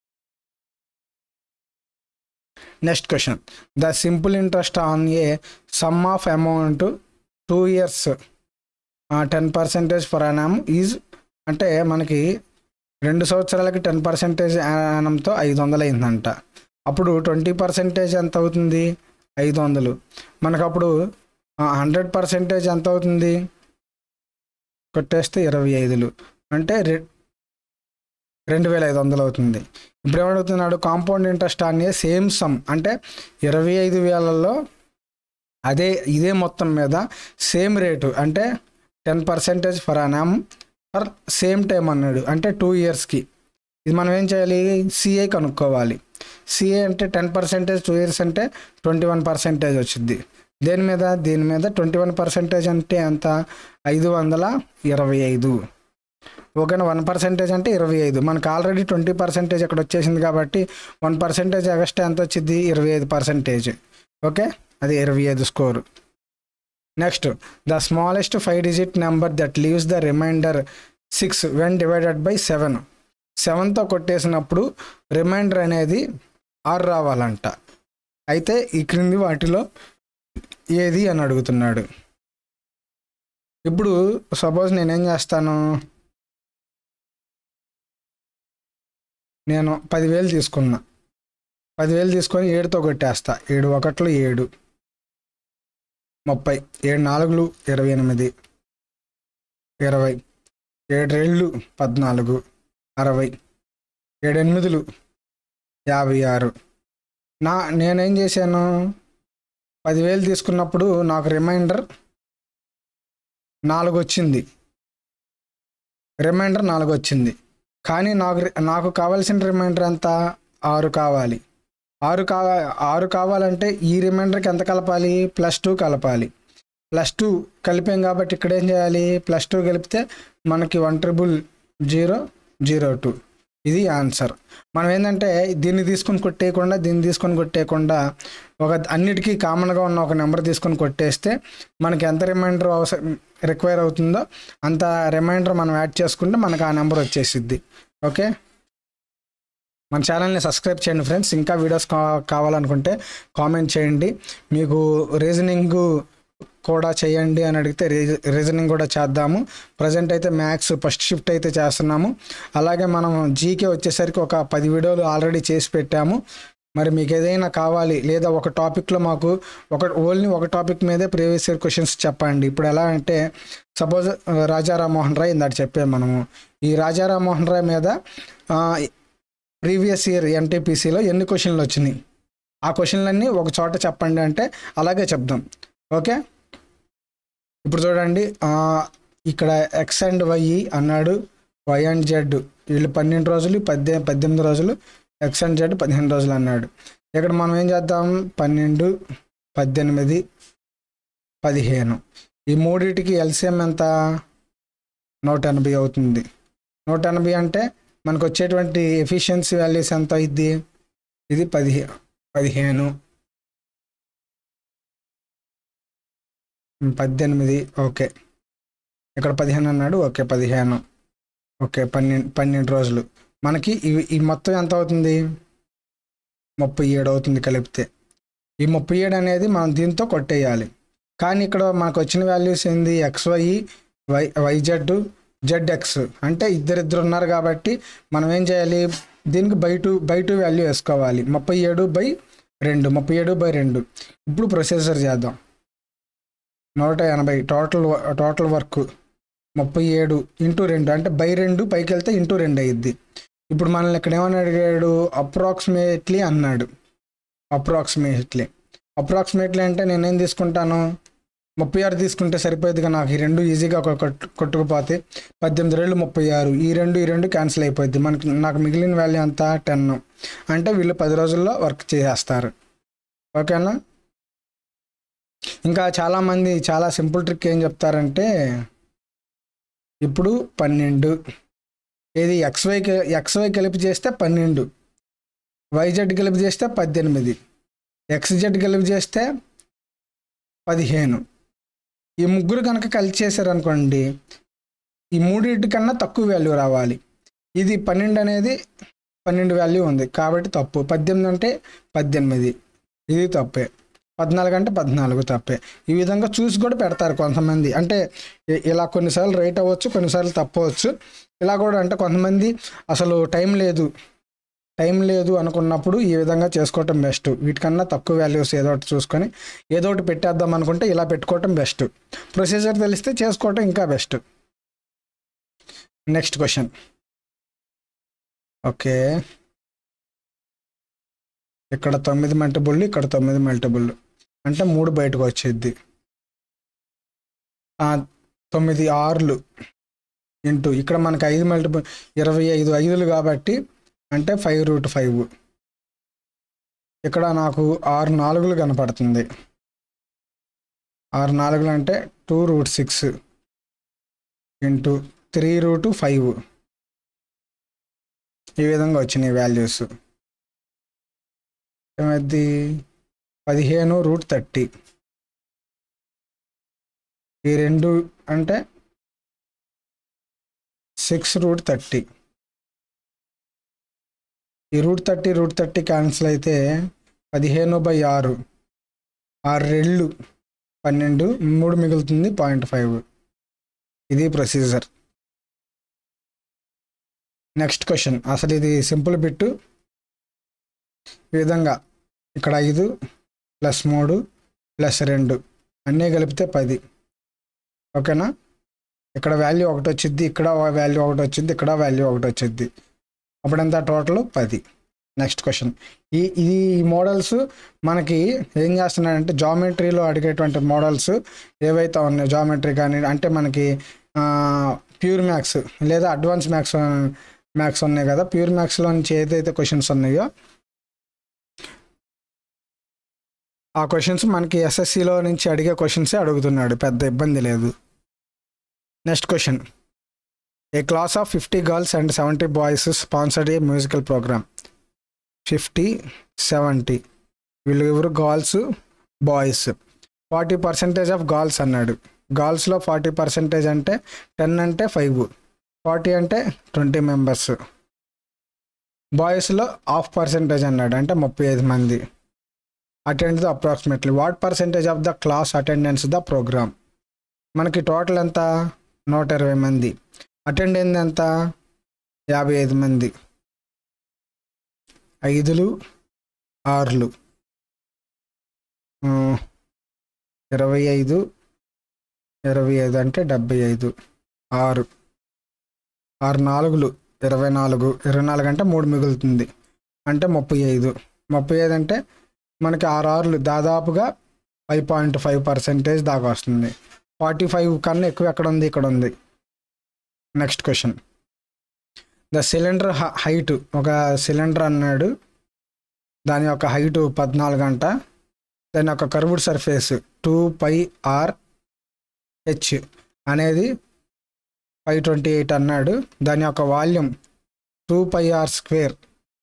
next question the simple interest on a sum of amount two years ten percentage per annum is అంటే మనకి రెండు సంవత్సరాలకి టెన్ పర్సెంటేజ్ యానంతో ఐదు వందలు అయిందంట అప్పుడు ట్వంటీ పర్సెంటేజ్ ఎంత అవుతుంది ఐదు వందలు మనకు అప్పుడు హండ్రెడ్ పర్సెంటేజ్ ఎంత అవుతుంది కొట్టేస్తే ఇరవై ఐదులు అంటే రె రెండు వేల ఐదు వందలు అవుతుంది ఇప్పుడు ఏమడుగుతున్నాడు కాంపౌండ్ ఇంట్రెస్ట్ అనే సేమ్ సమ్ అంటే ఇరవై ఐదు వేలలో అదే ఇదే మొత్తం మీద సేమ్ రేటు అంటే ten percentage per annum for same time అన్నాడు అంటే టూ ఇయర్స్కి ఇది మనం ఏం చేయాలి సిఐ కనుక్కోవాలి సిఐ అంటే టెన్ పర్సెంటేజ్ టూ ఇయర్స్ అంటే ట్వంటీ వన్ పర్సెంటేజ్ వచ్చింది దేని మీద దీని మీద ట్వంటీ వన్ పర్సెంటేజ్ అంటే ఎంత ఐదు వందల ఇరవై ఐదు ఓకేనా వన్ పర్సెంటేజ్ అంటే ఇరవై ఐదు మనకు ఆల్రెడీ ట్వంటీ పర్సెంటేజ్ అక్కడ వచ్చేసింది కాబట్టి వన్ పర్సెంటేజ్ ఎక్స్ట్రా ఎంత వచ్చింది ఇరవై ఐదు పర్సెంటేజ్ ఓకే అది ఇరవై ఐదు score next the smallest five digit number that leaves the remainder six when divided by seven సెవెన్తో కొట్టేసినప్పుడు రిమైండర్ అనేది ఆరు రావాలంట అయితే ఈ క్రింది వాటిలో ఏది అని అడుగుతున్నాడు ఇప్పుడు సపోజ్ నేనేం చేస్తాను నేను పదివేలు తీసుకున్నా పదివేలు తీసుకొని ఏడుతో కొట్టేస్తా ఏడు ఒకట్లు ఏడు ముప్పై ఏడు నాలుగులు ఇరవై ఎనిమిది ఇరవై ఏడు రెండు పద్నాలుగు అరవై ఏడు ఎనిమిదిలు యాభై ఆరు నా నేనేం చేశాను పదివేలు తీసుకున్నప్పుడు నాకు రిమైండర్ నాలుగు వచ్చింది రిమైండర్ నాలుగు వచ్చింది కానీ నాకు నాకు కావాల్సిన రిమైండర్ ఎంత ఆరు కావాలి ఆరు కావా ఆరు కావాలంటే ఈ రిమైండర్కి ఎంత కలపాలి ప్లస్ టూ కలపాలి ప్లస్ టూ కలిపాం కాబట్టి ఇక్కడ ఏం చేయాలి ప్లస్ టూ కలిపితే మనకి one triple zero zero two ఇది ఆన్సర్ మనం ఏంటంటే దీన్ని తీసుకొని కొట్టేయకుండా దీన్ని తీసుకొని కొట్టేయకుండా ఒక అన్నిటికీ కామన్గా ఉన్న ఒక నెంబర్ తీసుకొని కొట్టేస్తే మనకి ఎంత రిమైండర్ అవసరం రిక్వైర్ అవుతుందో అంత రిమైండర్ మనం యాడ్ చేసుకుంటే మనకు ఆ నెంబర్ వచ్చేసిద్ది ఓకే మన ఛానల్ని సబ్స్క్రైబ్ చేయండి ఫ్రెండ్స్ ఇంకా వీడియోస్ కా- కావాలనుకుంటే కామెంట్ చేయండి మీకు రీజనింగ్ కూడా చేయండి అని అడిగితే రీజ- రీజనింగ్ కూడా చేద్దాము ప్రజెంట్ అయితే మ్యాథ్స్ ఫస్ట్ షిఫ్ట్ అయితే చేస్తున్నాము అలాగే మనం జీకే వచ్చేసరికి ఒక పది వీడియోలు ఆల్రెడీ చేసి పెట్టాము మరి మీకు ఏదైనా కావాలి లేదా ఒక టాపిక్లో మాకు ఒక ఓన్లీ ఒక టాపిక్ మీదే ప్రీవియస్ ఇయర్ క్వశ్చన్స్ చెప్పండి ఇప్పుడు ఎలా అంటే సపోజ్ రాజా రామ్మోహన్ రాయ్ ఇందాక చెప్పాము మనము ఈ రాజా రామ్మోహన్ రాయ్ మీద ప్రీవియస్ ఇయర్ ఎన్టీపీసీలో ఎన్ని క్వశ్చన్లు వచ్చినాయి ఆ క్వశ్చన్లన్నీ ఒక చోట చెప్పండి అంటే అలాగే చెప్దాం ఓకే ఇప్పుడు చూడండి ఆ, ఇక్కడ ఎక్స్ అండ్ వై అన్నాడు వై అండ్ జెడ్ వీళ్ళు పన్నెండు రోజులు పద్దె పద్దెనిమిది రోజులు ఎక్స్ అండ్ జెడ్ పదిహేను రోజులు అన్నాడు ఇక్కడ మనం ఏం చేద్దాం పన్నెండు పద్దెనిమిది పదిహేను ఈ మూడింటికి ఎల్సిఎం ఎంత నూట ఎనభై అవుతుంది నూట ఎనభై అంటే మనకు వచ్చేటువంటి ఎఫిషియన్సీ వాల్యూస్ ఎంత అయింది ఇది పదిహే పదిహేను ఉమ్, పద్దెనిమిది ఓకే ఇక్కడ పదిహేను అన్నాడు ఓకే పదిహేను ఓకే పన్నెండు పన్నెండు రోజులు మనకి ఇవి ఈ మొత్తం ఎంత అవుతుంది ముప్పై ఏడు అవుతుంది కలిపితే ఈ ముప్పై ఏడు అనేది మనం దీంతో కొట్టేయాలి కానీ ఇక్కడ మనకు వచ్చిన వాల్యూస్ ఏంది XY Y YZ Z X అంటే ఇద్దరిద్దరు ఉన్నారు కాబట్టి మనం ఏం చేయాలి దీనికి by two by two value వేసుకోవాలి ముప్పై ఏడు బై రెండు ముప్పై ఏడు బై రెండు ఇప్పుడు ప్రొసెసర్ చేద్దాం నూట ఎనభై టోటల్ టోటల్ వర్క్ ముప్పై ఏడు ఇంటూ రెండు అంటే బై రెండు పైకి వెళ్తే ఇంటూ రెండు అయ్యిద్ది ఇప్పుడు మనల్ని ఇక్కడ ఏమని అడిగాడు అప్రాక్సిమేట్లీ అన్నాడు అప్రాక్సిమేట్లీ అప్రాక్సిమేట్లీ అంటే నేనేం తీసుకుంటాను ముప్పై ఆరు తీసుకుంటే సరిపోయేదిగా నాకు ఈ రెండు ఈజీగా ఒక కొట్టు కొట్టుకుపోతే పద్దెనిమిది రెండు ముప్పై ఆరు ఈ రెండు ఈ రెండు క్యాన్సిల్ అయిపోద్ది మనకి నాకు మిగిలిన వాల్యూ అంతా టెన్ అంటే వీళ్ళు పది రోజుల్లో వర్క్ చేసేస్తారు ఓకేనా ఇంకా చాలామంది చాలా సింపుల్ ట్రిక్ ఏం చెప్తారంటే ఇప్పుడు పన్నెండు ఏది ఎక్స్వైకి ఎక్స్వై కలిపి చేస్తే పన్నెండు వైజెడ్ కలిపి చేస్తే పద్దెనిమిది ఎక్స్జెడ్ కలిపి చేస్తే పదిహేను ఈ ముగ్గురు కనుక కలిసి చేశారనుకోండి ఈ మూడింటి కన్నా తక్కువ వాల్యూ రావాలి ఇది పన్నెండు అనేది పన్నెండు వాల్యూ ఉంది కాబట్టి తప్పు పద్దెనిమిది అంటే పద్దెనిమిది ఇది తప్పే పద్నాలుగు అంటే పద్నాలుగు తప్పే ఈ విధంగా చూసి కూడా పెడతారు కొంతమంది అంటే ఇ- ఇలా కొన్నిసార్లు రైట్ అవ్వచ్చు కొన్నిసార్లు తప్పవచ్చు ఇలా కూడా అంటే కొంతమంది అసలు టైం లేదు టైం లేదు అనుకున్నప్పుడు ఈ విధంగా చేసుకోవటం బెస్ట్ వీటికన్నా తక్కువ వాల్యూస్ ఏదో ఒకటి చూసుకొని ఏదో ఒకటి పెట్టేద్దాం అనుకుంటే ఇలా పెట్టుకోవటం బెస్ట్ ప్రొసీజర్ తెలిస్తే చేసుకోవటం ఇంకా బెస్ట్ నెక్స్ట్ క్వశ్చన్ ఓకే ఇక్కడ తొమ్మిది మల్టిబుల్ ఇక్కడ తొమ్మిది మల్టిబుల్ అంటే మూడు బయటకు వచ్చేది తొమ్మిది ఆరులు ఇంటూ ఇక్కడ మనకి ఐదు మల్టిపుల్ ఇరవై ఐదు ఐదులు కాబట్టి అంటే ఫైవ్ రూట్ ఫైవ్ ఇక్కడ నాకు ఆరు నాలుగులు కనపడుతుంది ఆరు నాలుగులు అంటే two root six into three root five ఈ విధంగా వచ్చినాయి వాల్యూస్ ఏమైంది పదిహేను రూట్ థర్టీ ఈ రెండు అంటే సిక్స్ రూట్ థర్టీ ఈ root thirty root thirty cancel అయితే పదిహేను బై ఆరు ఆరు రెళ్ళు పన్నెండు మూడు మిగులుతుంది పాయింట్ ఫైవ్ ఇది ప్రొసీజర్ నెక్స్ట్ క్వశ్చన్ అసలు ఇది సింపుల్ బిట్టు ఈ విధంగా ఇక్కడ ఐదు ప్లస్ మూడు ప్లస్ రెండు అన్నీ కలిపితే పది ఓకేనా ఇక్కడ వాల్యూ ఒకటి వచ్చింది ఇక్కడ వాల్యూ ఒకటి వచ్చింది ఇక్కడ వాల్యూ ఒకటి వచ్చింది అప్పుడు ఎంత టోటల్ పది నెక్స్ట్ క్వశ్చన్ ఈ ఈ మోడల్స్ మనకి ఏం చేస్తున్నాడంటే జామెట్రీలో అడిగేటువంటి మోడల్స్ ఏవైతే ఉన్నాయో జామెట్రీ కానీ అంటే మనకి ప్యూర్ మ్యాథ్స్ లేదా అడ్వాన్స్ మ్యాథ్స్ మ్యాథ్స్ ఉన్నాయి కదా ప్యూర్ మ్యాథ్స్లో నుంచి ఏదైతే క్వశ్చన్స్ ఉన్నాయో ఆ క్వశ్చన్స్ మనకి ఎస్ఎస్సిలో నుంచి అడిగే క్వశ్చన్సే అడుగుతున్నాడు పెద్ద ఇబ్బంది లేదు next question a class of fifty girls and seventy boys sponsored a musical programme fifty seventy వీళ్ళు ఎవరు girls boys forty percentage of girls అన్నాడు గర్ల్స్లో ఫార్టీ పర్సెంటేజ్ అంటే టెన్ అంటే ఫైవ్ ఫార్టీ అంటే ట్వంటీ మెంబర్స్ బాయ్స్లో హాఫ్ పర్సెంటేజ్ అన్నాడు అంటే ముప్పై ఐదు మంది attend the approximately what percentage of the class attendance the programme మనకి టోటల్ ఎంత నూట ఇరవై మంది అటెండ్ అయింది ఎంత యాభై ఐదు మంది ఐదులు ఆరులు ఆ, ఇరవై ఐదు ఇరవై ఐదు అంటే డెబ్బై ఐదు ఆరు ఆరు నాలుగులు ఇరవై నాలుగు ఇరవై నాలుగు అంటే మూడు మిగులుతుంది అంటే ముప్పై ఐదు ముప్పై ఐదు అంటే మనకి ఆరు ఆరులు దాదాపుగా ఫైవ్ పాయింట్ ఫైవ్ పర్సెంటేజ్ దాకా వస్తుంది ఫార్టీ ఫైవ్ కన్నా ఎక్కువ ఎక్కడ ఉంది ఇక్కడ ఉంది next question the cylinder height ఒక సిలిండర్ అన్నాడు దాని యొక్క హైట్ పద్నాలుగు అంట దాని యొక్క curved surface two pi R H అనేది ఫైవ్ ట్వంటీ ఎయిట్ అన్నాడు దాని యొక్క volume two pi R square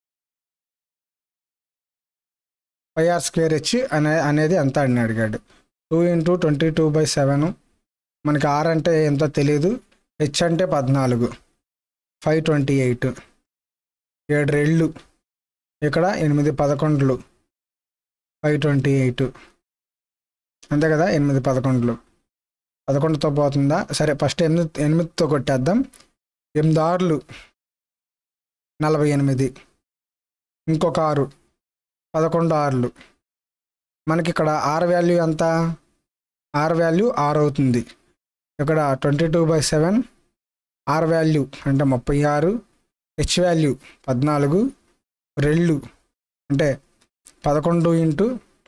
pi R square H అనే అనేది ఎంత అని అడిగాడు two into twenty two by seven మనకి ఆర్ అంటే ఎంతో తెలియదు హెచ్ అంటే పద్నాలుగు ఫైవ్ ట్వంటీ ఎయిట్ ఏడు రెళ్ళు ఇక్కడ ఎనిమిది పదకొండులు ఫైవ్ ట్వంటీ ఎయిట్ అంతే కదా ఎనిమిది పదకొండులు పదకొండుతో పోతుందా సరే ఫస్ట్ ఎనిమిది ఎనిమిదితో కొట్టేద్దాం ఎనిమిది ఆరులు నలభై ఎనిమిది ఇంకొక ఆరు పదకొండు ఆరులు మనకి ఇక్కడ ఆర్ వాల్యూ ఎంత ఆర్ వాల్యూ ఆరు అవుతుంది ఇక్కడ twenty two by seven R value అంటే ముప్పై ఆరు హెచ్ వాల్యూ పద్నాలుగు రెళ్ళు అంటే పదకొండు ఇంటూ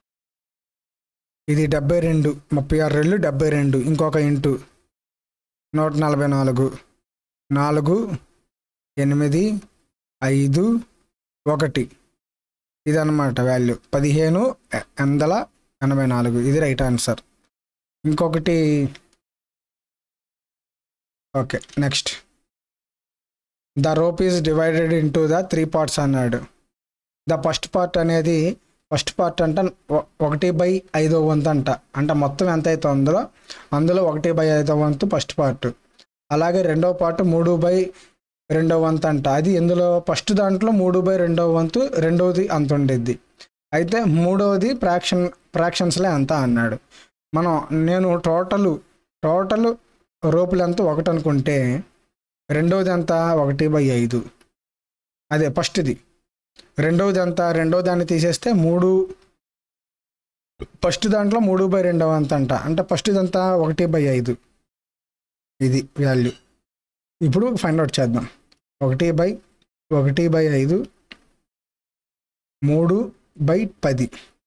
ఇది డెబ్బై రెండు ముప్పై ఆరు రెళ్ళు డెబ్బై రెండు ఇంకొక ఇంటూ నూట నలభై నాలుగు నాలుగు ఎనిమిది ఐదు ఒకటి ఇదన్నమాట వాల్యూ పదిహేను ఎ- వందల ఎనభై నాలుగు ఇది రైట్ ఆన్సర్ ఇంకొకటి okay next the rope is divided into the three parts అన్నాడు ద ఫస్ట్ పార్ట్ అనేది ఫస్ట్ పార్ట్ అంటే ఒ- ఒకటి బై ఐదో వంతు అంట అంటే మొత్తం ఎంత అయితే అందులో అందులో ఒకటి బై ఐదో వంతు ఫస్ట్ పార్ట్ అలాగే రెండో పార్ట్ మూడు బై రెండో వంతు అంట అది ఎందులో ఫస్ట్ దాంట్లో మూడు బై రెండో వంతు రెండవది అంత ఉండేది అయితే మూడవది ఫ్రాక్షన్ ఫ్రాక్షన్స్లే అంత అన్నాడు మనం నేను టోటల్ టోటల్ రోపు లెంత్ ఒకటి అనుకుంటే రెండవది ఎంత ఒకటి బై ఐదు అదే ఫస్ట్ది రెండవది ఎంత రెండో దాన్ని తీసేస్తే మూడు ఫస్ట్ దాంట్లో మూడు బై రెండవ అంత అంట అంటే ఫస్ట్ ఇదంతా ఒకటి బై ఐదు ఇది వాల్యూ ఇప్పుడు ఫైండ్ అవుట్ చేద్దాం ఒకటి బై ఒకటి బై ఐదు మూడు బై పది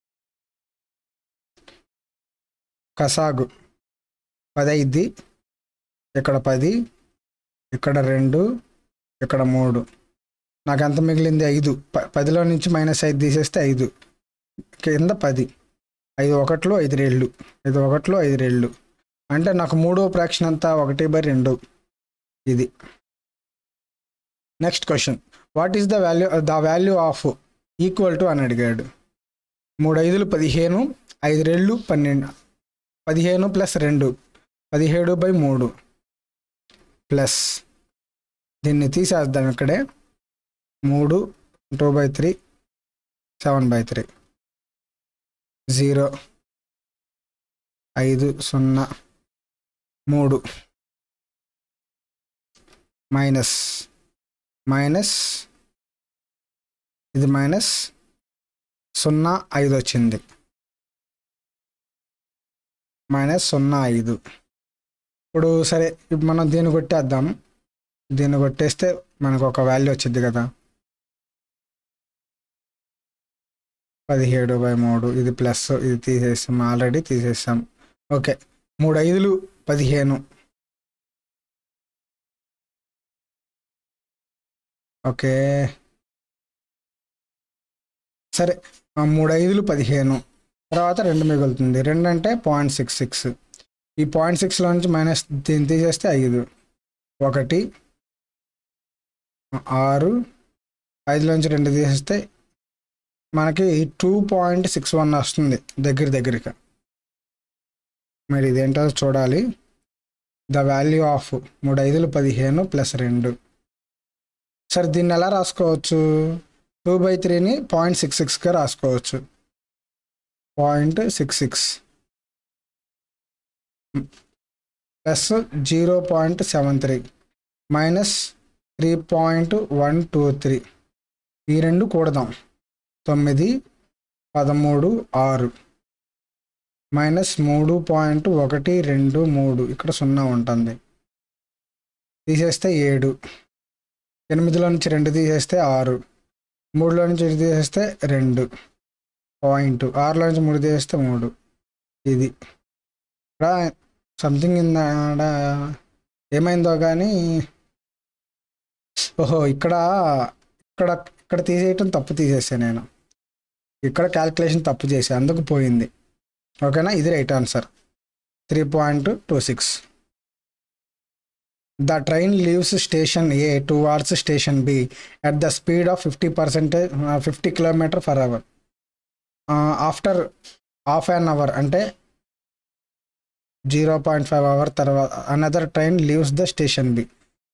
కసాగు పది అయింది ఇక్కడ పది ఇక్కడ రెండు ఇక్కడ మూడు నాకు ఎంత మిగిలింది ఐదు ప- పదిలో నుంచి మైనస్ ఐదు తీసేస్తే ఐదు కింద పది ఐదు ఒకట్లో ఐదు రెళ్ళు ఐదు ఒకట్లో ఐదు రెళ్ళు అంటే నాకు మూడో ఫ్రాక్షన్ అంతా ఒకటి బై రెండు ఇది next question what is the value the value of equal to అని అడిగాడు మూడు ఐదులు పదిహేను ఐదు రెళ్ళు పన్నెండు పదిహేను ప్లస్ రెండు పదిహేడు బై మూడు ప్లస్ దీన్ని తీసేద్దాం ఇక్కడే మూడు two by three seven by three zero ఐదు సున్నా మూడు మైనస్ మైనస్ ఇది మైనస్ సున్నా ఐదు వచ్చింది మైనస్ సున్నా ఐదు ఇప్పుడు సరే ఇప్పుడు మనం దీన్ని కొట్టేద్దాం దీన్ని కొట్టేస్తే మనకు ఒక వాల్యూ వచ్చింది కదా పదిహేడు బై మూడు ఇది ప్లస్ ఇది తీసేసాం ఆల్రెడీ తీసేసాం ఓకే మూడు ఐదులు పదిహేను ఓకే సరే ఆ మూడు ఐదులు పదిహేను తర్వాత రెండు మిగులుతుంది రెండు అంటే పాయింట్ సిక్స్ సిక్స్ ఈ పాయింట్ సిక్స్లో నుంచి మైనస్ దీన్ని తీసేస్తే ఐదు ఒకటి ఆరు ఐదులోంచి రెండు తీసేస్తే మనకి టూ పాయింట్ సిక్స్ వన్ వస్తుంది దగ్గర దగ్గరగా మరి ఇదేంటో చూడాలి ద వాల్యూ ఆఫ్ మూడు ఐదులు పదిహేను ప్లస్ రెండు సరే దీన్ని ఎలా రాసుకోవచ్చు టూ బై త్రీని పాయింట్ సిక్స్ సిక్స్గా రాసుకోవచ్చు point six six plus zero point seven three minus three point one two three ఈ రెండు కూడదాం తొమ్మిది పదమూడు ఆరు మైనస్ మూడు పాయింట్ ఒకటి రెండు మూడు ఇక్కడ సున్నా ఉంటుంది తీసేస్తే ఏడు ఎనిమిదిలో నుంచి రెండు తీసేస్తే ఆరు మూడులో నుంచి రెండు తీసేస్తే రెండు పాయింట్ ఆరులో నుంచి మూడు తీసేస్తే మూడు ఇది ఇక్కడ సంథింగ్ ఇందాడ ఏమైందో కానీ ఓహో ఇక్కడ ఇక్కడ ఇక్కడ తీసేయటం తప్పు తీసేసాను నేను ఇక్కడ క్యాల్కులేషన్ తప్పు చేసా అందుకు పోయింది ఓకేనా ఇది right answer three point two six the train leaves station A towards station B at the speed of fifty percentage fifty kilometer per hour after half an hour అంటే జీరో పాయింట్ ఫైవ్ అవర్ తర్వాత another train leaves the station B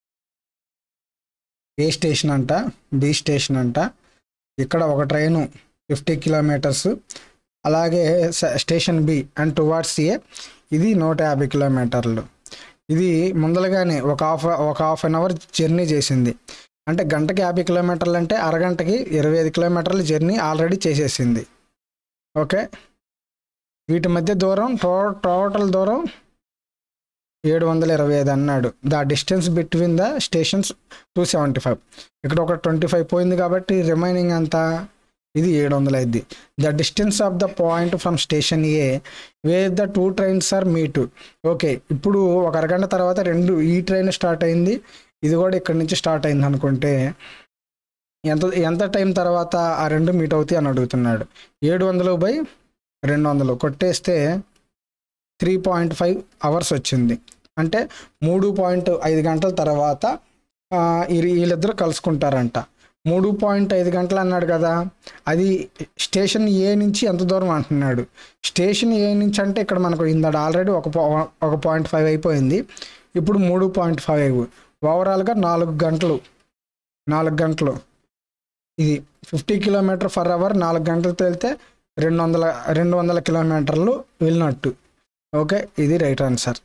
A station అంట B station అంట ఇక్కడ ఒక train fifty kilometers అలాగే స- station B and towards A ఇది నూట యాభై కిలోమీటర్లు ఇది ముందలగానే ఒక హాఫ్ ఒక హాఫ్ అన్ అవర్ జర్నీ చేసింది అంటే గంటకి యాభై కిలోమీటర్లు అంటే అరగంటకి ఇరవై ఐదు కిలోమీటర్ల జర్నీ ఆల్రెడీ చేసేసింది ఓకే వీటి మధ్య దూరం టో టోటల్ దూరం ఏడు వందల ఇరవై ఐదు అన్నాడు the distance between the stations two seventy five ఇక్కడ ఒక ట్వంటీ ఫైవ్ పోయింది కాబట్టి రిమైనింగ్ అంతా ఇది ఏడు వందల ఐదు the distance of the point from station A where the two trains are meet okay ఇప్పుడు ఒక అరగంట తర్వాత రెండు ఈ ట్రైన్ స్టార్ట్ అయింది ఇది కూడా ఇక్కడ నుంచి స్టార్ట్ అయింది అనుకుంటే ఎంత ఎంత టైం తర్వాత ఆ రెండు మీట్ అవుతాయి అని అడుగుతున్నాడు ఏడు వందలు బై రెండు వందలు కొట్టేస్తే త్రీ పాయింట్ ఫైవ్ అవర్స్ వచ్చింది అంటే మూడు పాయింట్ ఐదు గంటల తర్వాత ఆ, వీరి- వీళ్ళిద్దరు కలుసుకుంటారంట మూడు పాయింట్ ఐదు గంటలు అన్నాడు కదా అది స్టేషన్ ఏ నుంచి ఎంత దూరం అంటున్నాడు స్టేషన్ ఏ నుంచి అంటే ఇక్కడ మనకు ఇందాడ ఆల్రెడీ ఒక పా- ఒక పాయింట్ ఫైవ్ అయిపోయింది ఇప్పుడు మూడు పాయింట్ ఫైవ్ ఓవరాల్గా నాలుగు గంటలు నాలుగు గంటలు ఇది ఫిఫ్టీ కిలోమీటర్ ఫర్ అవర్ నాలుగు గంటలతో వెళ్తే రెండు వందల రెండు వందల కిలోమీటర్లు వెళ్ళినట్టు ఓకే ఇది right answer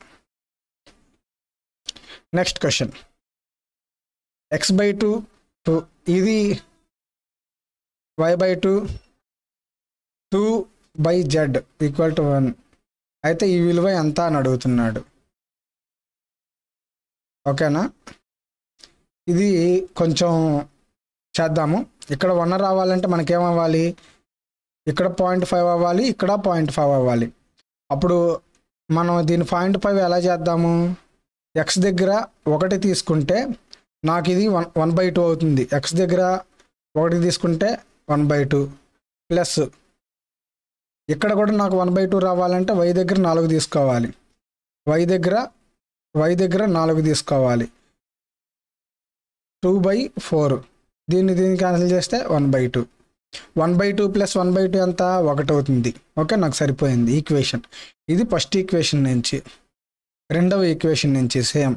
next question X by two two ఇది Y by two two by Z equal to one అయితే ఈ విలువ ఎంత అని అడుగుతున్నాడు ఓకేనా ఇది కొంచెం చేద్దాము ఇక్కడ వన్ రావాలంటే మనకేమవ్వాలి ఇక్కడ పాయింట్ ఫైవ్ అవ్వాలి ఇక్కడ పాయింట్ ఫైవ్ అవ్వాలి అప్పుడు మనం దీని పాయింట్ ఫైవ్ ఎలా చేద్దాము ఎక్స్ దగ్గర ఒకటి తీసుకుంటే నాకు ఇది వన్ వన్ బై టూ అవుతుంది ఎక్స్ దగ్గర ఒకటి తీసుకుంటే వన్ బై టూ ప్లస్ ఇక్కడ కూడా నాకు వన్ బై టూ రావాలంటే వై దగ్గర నాలుగు తీసుకోవాలి వై దగ్గర వై దగ్గర నాలుగు తీసుకోవాలి టూ బై ఫోర్ దీన్ని దీన్ని క్యాన్సిల్ చేస్తే one by two one by two plus one by two ఎంత ఒకటి అవుతుంది ఓకే నాకు సరిపోయింది ఈక్వేషన్ ఇది ఫస్ట్ ఈక్వేషన్ నుంచి రెండవ ఈక్వేషన్ నుంచి సేమ్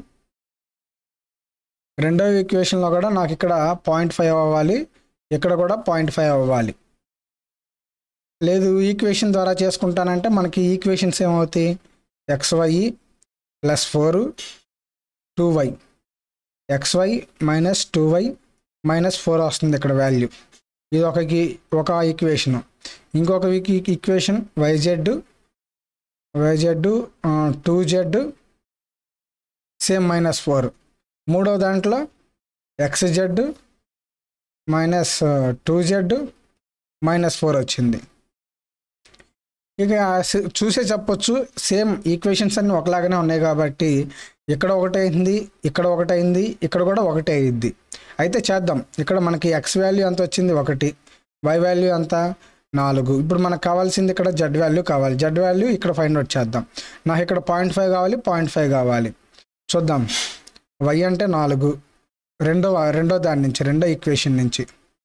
రెండవ ఈక్వేషన్లో కూడా నాకు ఇక్కడ పాయింట్ ఫైవ్ అవ్వాలి ఇక్కడ కూడా పాయింట్ ఫైవ్ అవ్వాలి లేదు ఈక్వేషన్ ద్వారా చేసుకుంటానంటే మనకి ఈక్వేషన్స్ ఏమవుతాయి XY plus four two Y XY minus two Y minus four వస్తుంది ఇక్కడ వాల్యూ ఇది ఒక ఒక ఈక్వేషన్ ఇంకొక equation YZ YZ two Z same minus four మూడో దాంట్లో X Z minus two Z minus four వచ్చింది ఇక స- చూసే చెప్పొచ్చు సేమ్ ఈక్వేషన్స్ అన్నీ ఒకలాగానే ఉన్నాయి కాబట్టి ఇక్కడ ఒకటి అయింది ఇక్కడ ఒకటి అయింది ఇక్కడ కూడా ఒకటే అయింది అయితే చేద్దాం ఇక్కడ మనకి ఎక్స్ వాల్యూ ఎంత వచ్చింది ఒకటి వై వాల్యూ ఎంత నాలుగు ఇప్పుడు మనకు కావాల్సింది ఇక్కడ జెడ్ వాల్యూ కావాలి జెడ్ వాల్యూ ఇక్కడ ఫైండ్ అవుట్ చేద్దాం నాకు ఇక్కడ పాయింట్ ఫైవ్ కావాలి పాయింట్ ఫైవ్ కావాలి చూద్దాం వై అంటే నాలుగు రెండో రెండో దాని నుంచి రెండో ఈక్వేషన్ నుంచి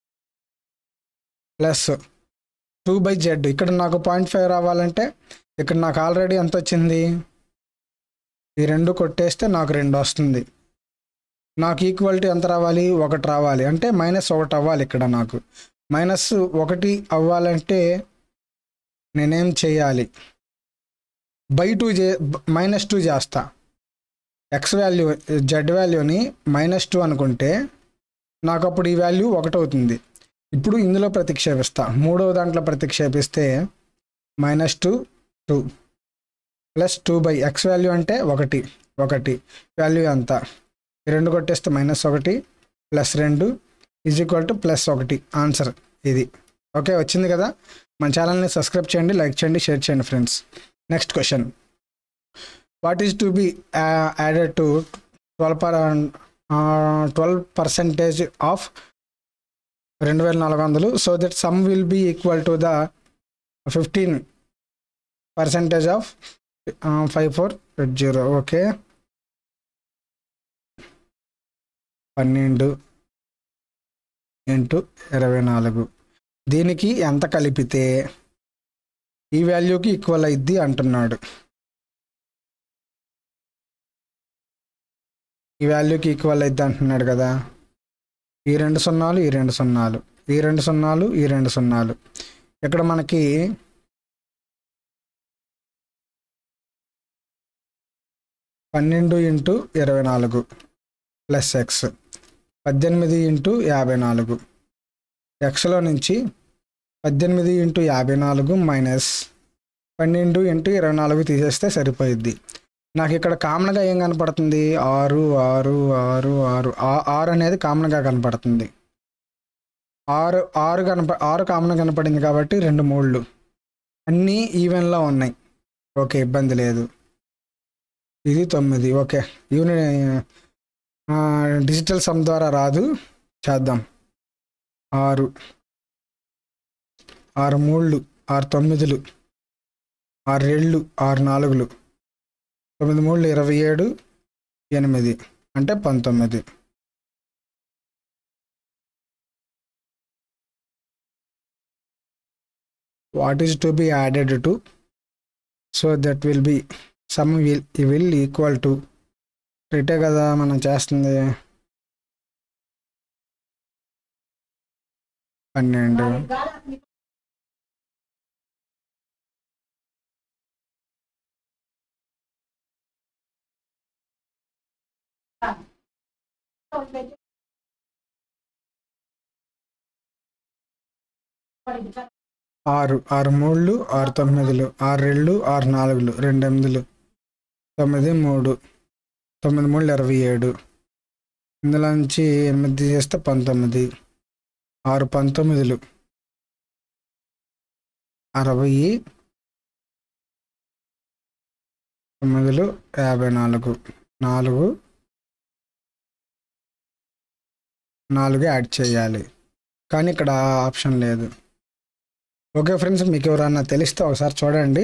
ప్లస్ టూ బై జెడ్ ఇక్కడ నాకు పాయింట్ ఫైవ్ రావాలంటే ఇక్కడ నాకు ఆల్రెడీ ఎంత వచ్చింది ఈ రెండు కొట్టేస్తే నాకు రెండు వస్తుంది నాకు ఈక్వాలిటీ ఎంత రావాలి ఒకటి రావాలి అంటే మైనస్ ఒకటి అవ్వాలి ఇక్కడ నాకు మైనస్ ఒకటి అవ్వాలంటే నేనేం చేయాలి బై టూ చే మైనస్ టూ చేస్తా ఎక్స్ వాల్యూ జెడ్ వాల్యూని మైనస్ టూ అనుకుంటే నాకు అప్పుడు ఈ వాల్యూ ఒకటి అవుతుంది ఇప్పుడు ఇందులో ప్రతిక్షేపిస్తా మూడవ దాంట్లో ప్రతిక్షేపిస్తే minus two two plus two by X value అంటే ఒకటి ఒకటి వాల్యూ ఎంత ఈ రెండు కొట్టేస్తే మైనస్ ఒకటి ప్లస్ రెండు ఈజ్ ఈక్వల్ టు ప్లస్ ఒకటి ఆన్సర్ ఇది ఓకే వచ్చింది కదా మన ఛానల్ని సబ్స్క్రైబ్ చేయండి లైక్ చేయండి షేర్ చేయండి friends next question what is to be added to twelve power twelve percentage of రెండు వేల నాలుగు వందలు so that sum will be equal to the fifteen percentage of five four eight zero okay పన్నెండు into ఇరవై నాలుగు దీనికి ఎంత కలిపితే ఈ వాల్యూకి ఈక్వల్ అయింది అంటున్నాడు ఈ వాల్యూకి ఈక్వల్ అయింది అంటున్నాడు కదా ఈ రెండు సున్నాలు ఈ రెండు సున్నాలు ఈ రెండు సున్నాలు ఈ రెండు సున్నాలు ఇక్కడ మనకి పన్నెండు ఇంటూ ఇరవై నాలుగు ప్లస్ ఎక్స్ పద్దెనిమిది ఇంటూ యాభై నాలుగు ఎక్స్లో నుంచి పద్దెనిమిది ఇంటూ యాభై నాలుగు మైనస్ పన్నెండు ఇంటూ ఇరవై నాలుగు తీసేస్తే సరిపోయిద్ది నాకు ఇక్కడ కామన్గా ఏం కనపడుతుంది ఆరు ఆరు ఆరు ఆరు ఆ- ఆరు అనేది కామన్గా కనపడుతుంది ఆరు ఆరు కనప ఆరు కామన్ కనపడింది కాబట్టి రెండు మూళ్ళు అన్నీ ఈవెన్లో ఉన్నాయి ఓకే ఇబ్బంది లేదు ఇది తొమ్మిది ఓకే యూని ఆ, డిజిటల్ సమ్ ద్వారా రాదు చేద్దాం ఆరు ఆరు మూళ్ళు ఆరు తొమ్మిదిలు ఆరు ఏళ్ళు ఆరు నాలుగులు తొమ్మిది మూడు ఇరవై ఏడు ఎనిమిది అంటే పంతొమ్మిది what is to be added to so that will be sum will will equal to రిటే కదా మనం చేస్తుంది పన్నెండు ఆరు ఆరు మూళ్ళు ఆరు తొమ్మిదిలు ఆరు రెండు ఆరు నాలుగులు రెండు ఎనిమిదిలు తొమ్మిది మూడు తొమ్మిది మూడు ఇరవై ఏడు ఇందులో నుంచి ఎనిమిది తీసేస్తే పంతొమ్మిది ఆరు పంతొమ్మిదిలు అరవై తొమ్మిదిలు యాభై నాలుగు నాలుగు నాలుగు యాడ్ చేయాలి కానీ ఇక్కడ ఆప్షన్ లేదు ఓకే ఫ్రెండ్స్ మీకు ఎవరన్నా తెలిస్తే ఒకసారి చూడండి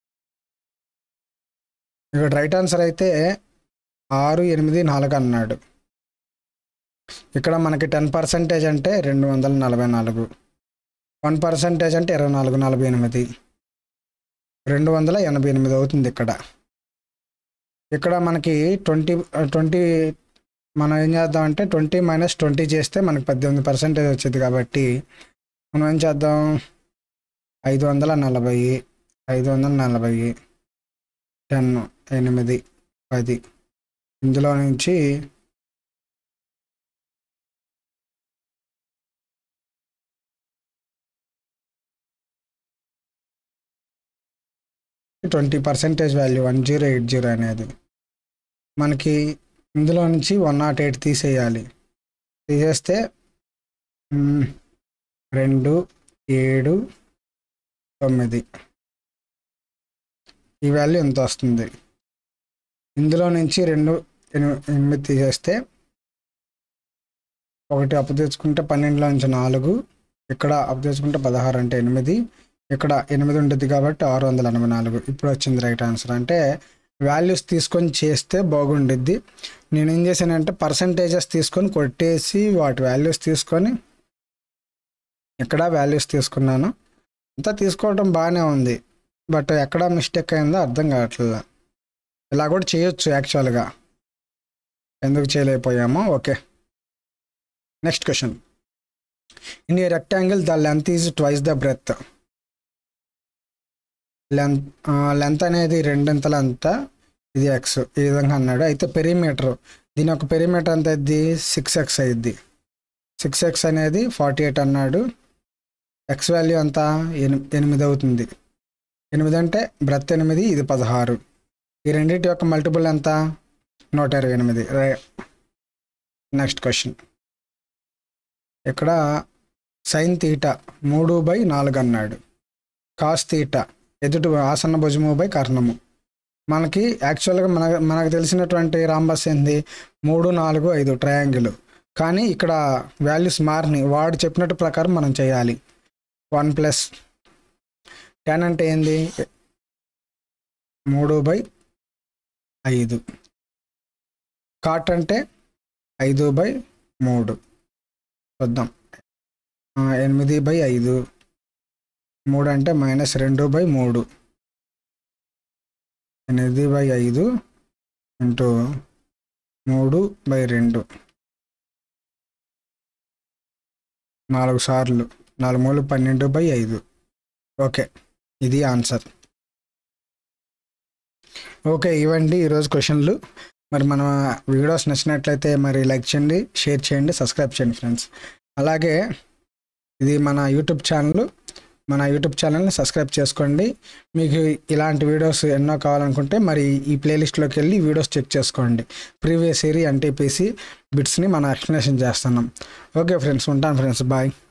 ఇక్కడ రైట్ ఆన్సర్ అయితే ఆరు ఎనిమిది నాలుగు అన్నాడు ఇక్కడ మనకి టెన్ పర్సెంటేజ్ అంటే రెండు వందల నలభై నాలుగు వన్ పర్సెంటేజ్ అంటే ఇరవై నాలుగు నలభై ఎనిమిది రెండు వందల ఎనభై ఎనిమిది అవుతుంది ఇక్కడ ఇక్కడ మనకి ట్వంటీ ట్వంటీ మనం ఏం చేద్దామంటే ట్వంటీ మైనస్ ట్వంటీ చేస్తే మనకి పద్దెనిమిది పర్సెంటేజ్ వచ్చింది కాబట్టి మనం ఏం చేద్దాం ఐదు వందల నలభై ఐదు వందల నలభై టెన్ ఎనిమిది పది ఇందులో నుంచి twenty percentage value one zero eight zero అనేది మనకి ఇందులో నుంచి వన్ నాట్ ఎయిట్ తీసేయాలి తీసేస్తే మ్, రెండు ఏడు తొమ్మిది ఈ వాల్యూ ఎంత వస్తుంది ఇందులో నుంచి రెండు ఎని- ఎనిమిది తీసేస్తే ఒకటి అప్పు తెచ్చుకుంటే పన్నెండులో నుంచి నాలుగు ఇక్కడ అప్పు తెచ్చుకుంటే పదహారు అంటే ఎనిమిది ఇక్కడ ఎనిమిది ఉంటుంది కాబట్టి ఆరు వందల ఎనభై నాలుగు ఇప్పుడు వచ్చింది రైట్ ఆన్సర్ అంటే వాల్యూస్ తీసుకొని చేస్తే బాగుండిద్ది నేను ఏం చేశానంటే పర్సంటేజెస్ తీసుకొని కొట్టేసి వాటి వాల్యూస్ తీసుకొని ఇక్కడ వాల్యూస్ తీసుకున్నాను అంతా తీసుకోవడం బాగానే ఉంది బట్ ఎక్కడ మిస్టేక్ అయిందో అర్థం కావట్లేదు ఇలా కూడా చేయొచ్చు యాక్చువల్గా ఎందుకు చేయలేకపోయామో okay next question in a rectangle the length is twice the breadth length length అనేది రెండింతల అంత ఇది ఎక్స్ ఈ విధంగా అన్నాడు అయితే పెరిమీటర్ దీని యొక్క పెరిమీటర్ ఎంత అయింది సిక్స్ ఎక్స్ అయింది సిక్స్ ఎక్స్ అనేది ఫార్టీ ఎయిట్ అన్నాడు ఎక్స్ వాల్యూ ఎంత ఎని- ఎనిమిది అవుతుంది ఎనిమిది అంటే బ్రెత్ ఎనిమిది ఇది పదహారు ఈ రెండింటి యొక్క మల్టిపుల్ ఎంత నూట ఇరవై ఎనిమిది నెక్స్ట్ క్వశ్చన్ ఇక్కడ సైన్ తీట మూడు బై నాలుగు అన్నాడు కాస్ తీట ఎదుటి ఆసన్న భుజము బై కర్ణము మనకి యాక్చువల్గా మన మనకు తెలిసినటువంటి రాంబస్ ఏంది మూడు నాలుగు ఐదు ట్రయాంగిల్ కానీ ఇక్కడ వాల్యూస్ మారినాయి వాడు చెప్పినట్టు ప్రకారం మనం చేయాలి వన్ ప్లస్ టెన్ అంటే ఏంది మూడు బై ఐదు కాట్ అంటే ఐదు బై మూడు చూద్దాం ఆ, ఎనిమిది బై ఐదు మూడు అంటే మైనస్ రెండు బై మూడు ఎనిమిది బై ఐదు ఇంటూ మూడు బై రెండు నాలుగు సార్లు నాలుగు మూడు పన్నెండు బై ఐదు ఓకే ఇది ఆన్సర్ ఓకే ఇవండి ఈరోజు క్వశ్చన్లు మరి మన వీడియోస్ నచ్చినట్లయితే మరి లైక్ చేయండి షేర్ చేయండి సబ్స్క్రైబ్ చేయండి ఫ్రెండ్స్ అలాగే ఇది మన యూట్యూబ్ ఛానల్ మన యూట్యూబ్ ఛానల్ని సబ్స్క్రైబ్ చేసుకోండి మీకు ఇలాంటి వీడియోస్ ఎన్నో కావాలనుకుంటే మరి ఈ ప్లేలిస్ట్లోకి వెళ్ళి వీడియోస్ చెక్ చేసుకోండి ప్రీవియస్ ఇయర్ ఎన్టీపీసీ బిట్స్ని మనం ఎక్స్ప్లెనేషన్ చేస్తున్నాం ఓకే ఫ్రెండ్స్ ఉంటాను ఫ్రెండ్స్ బాయ్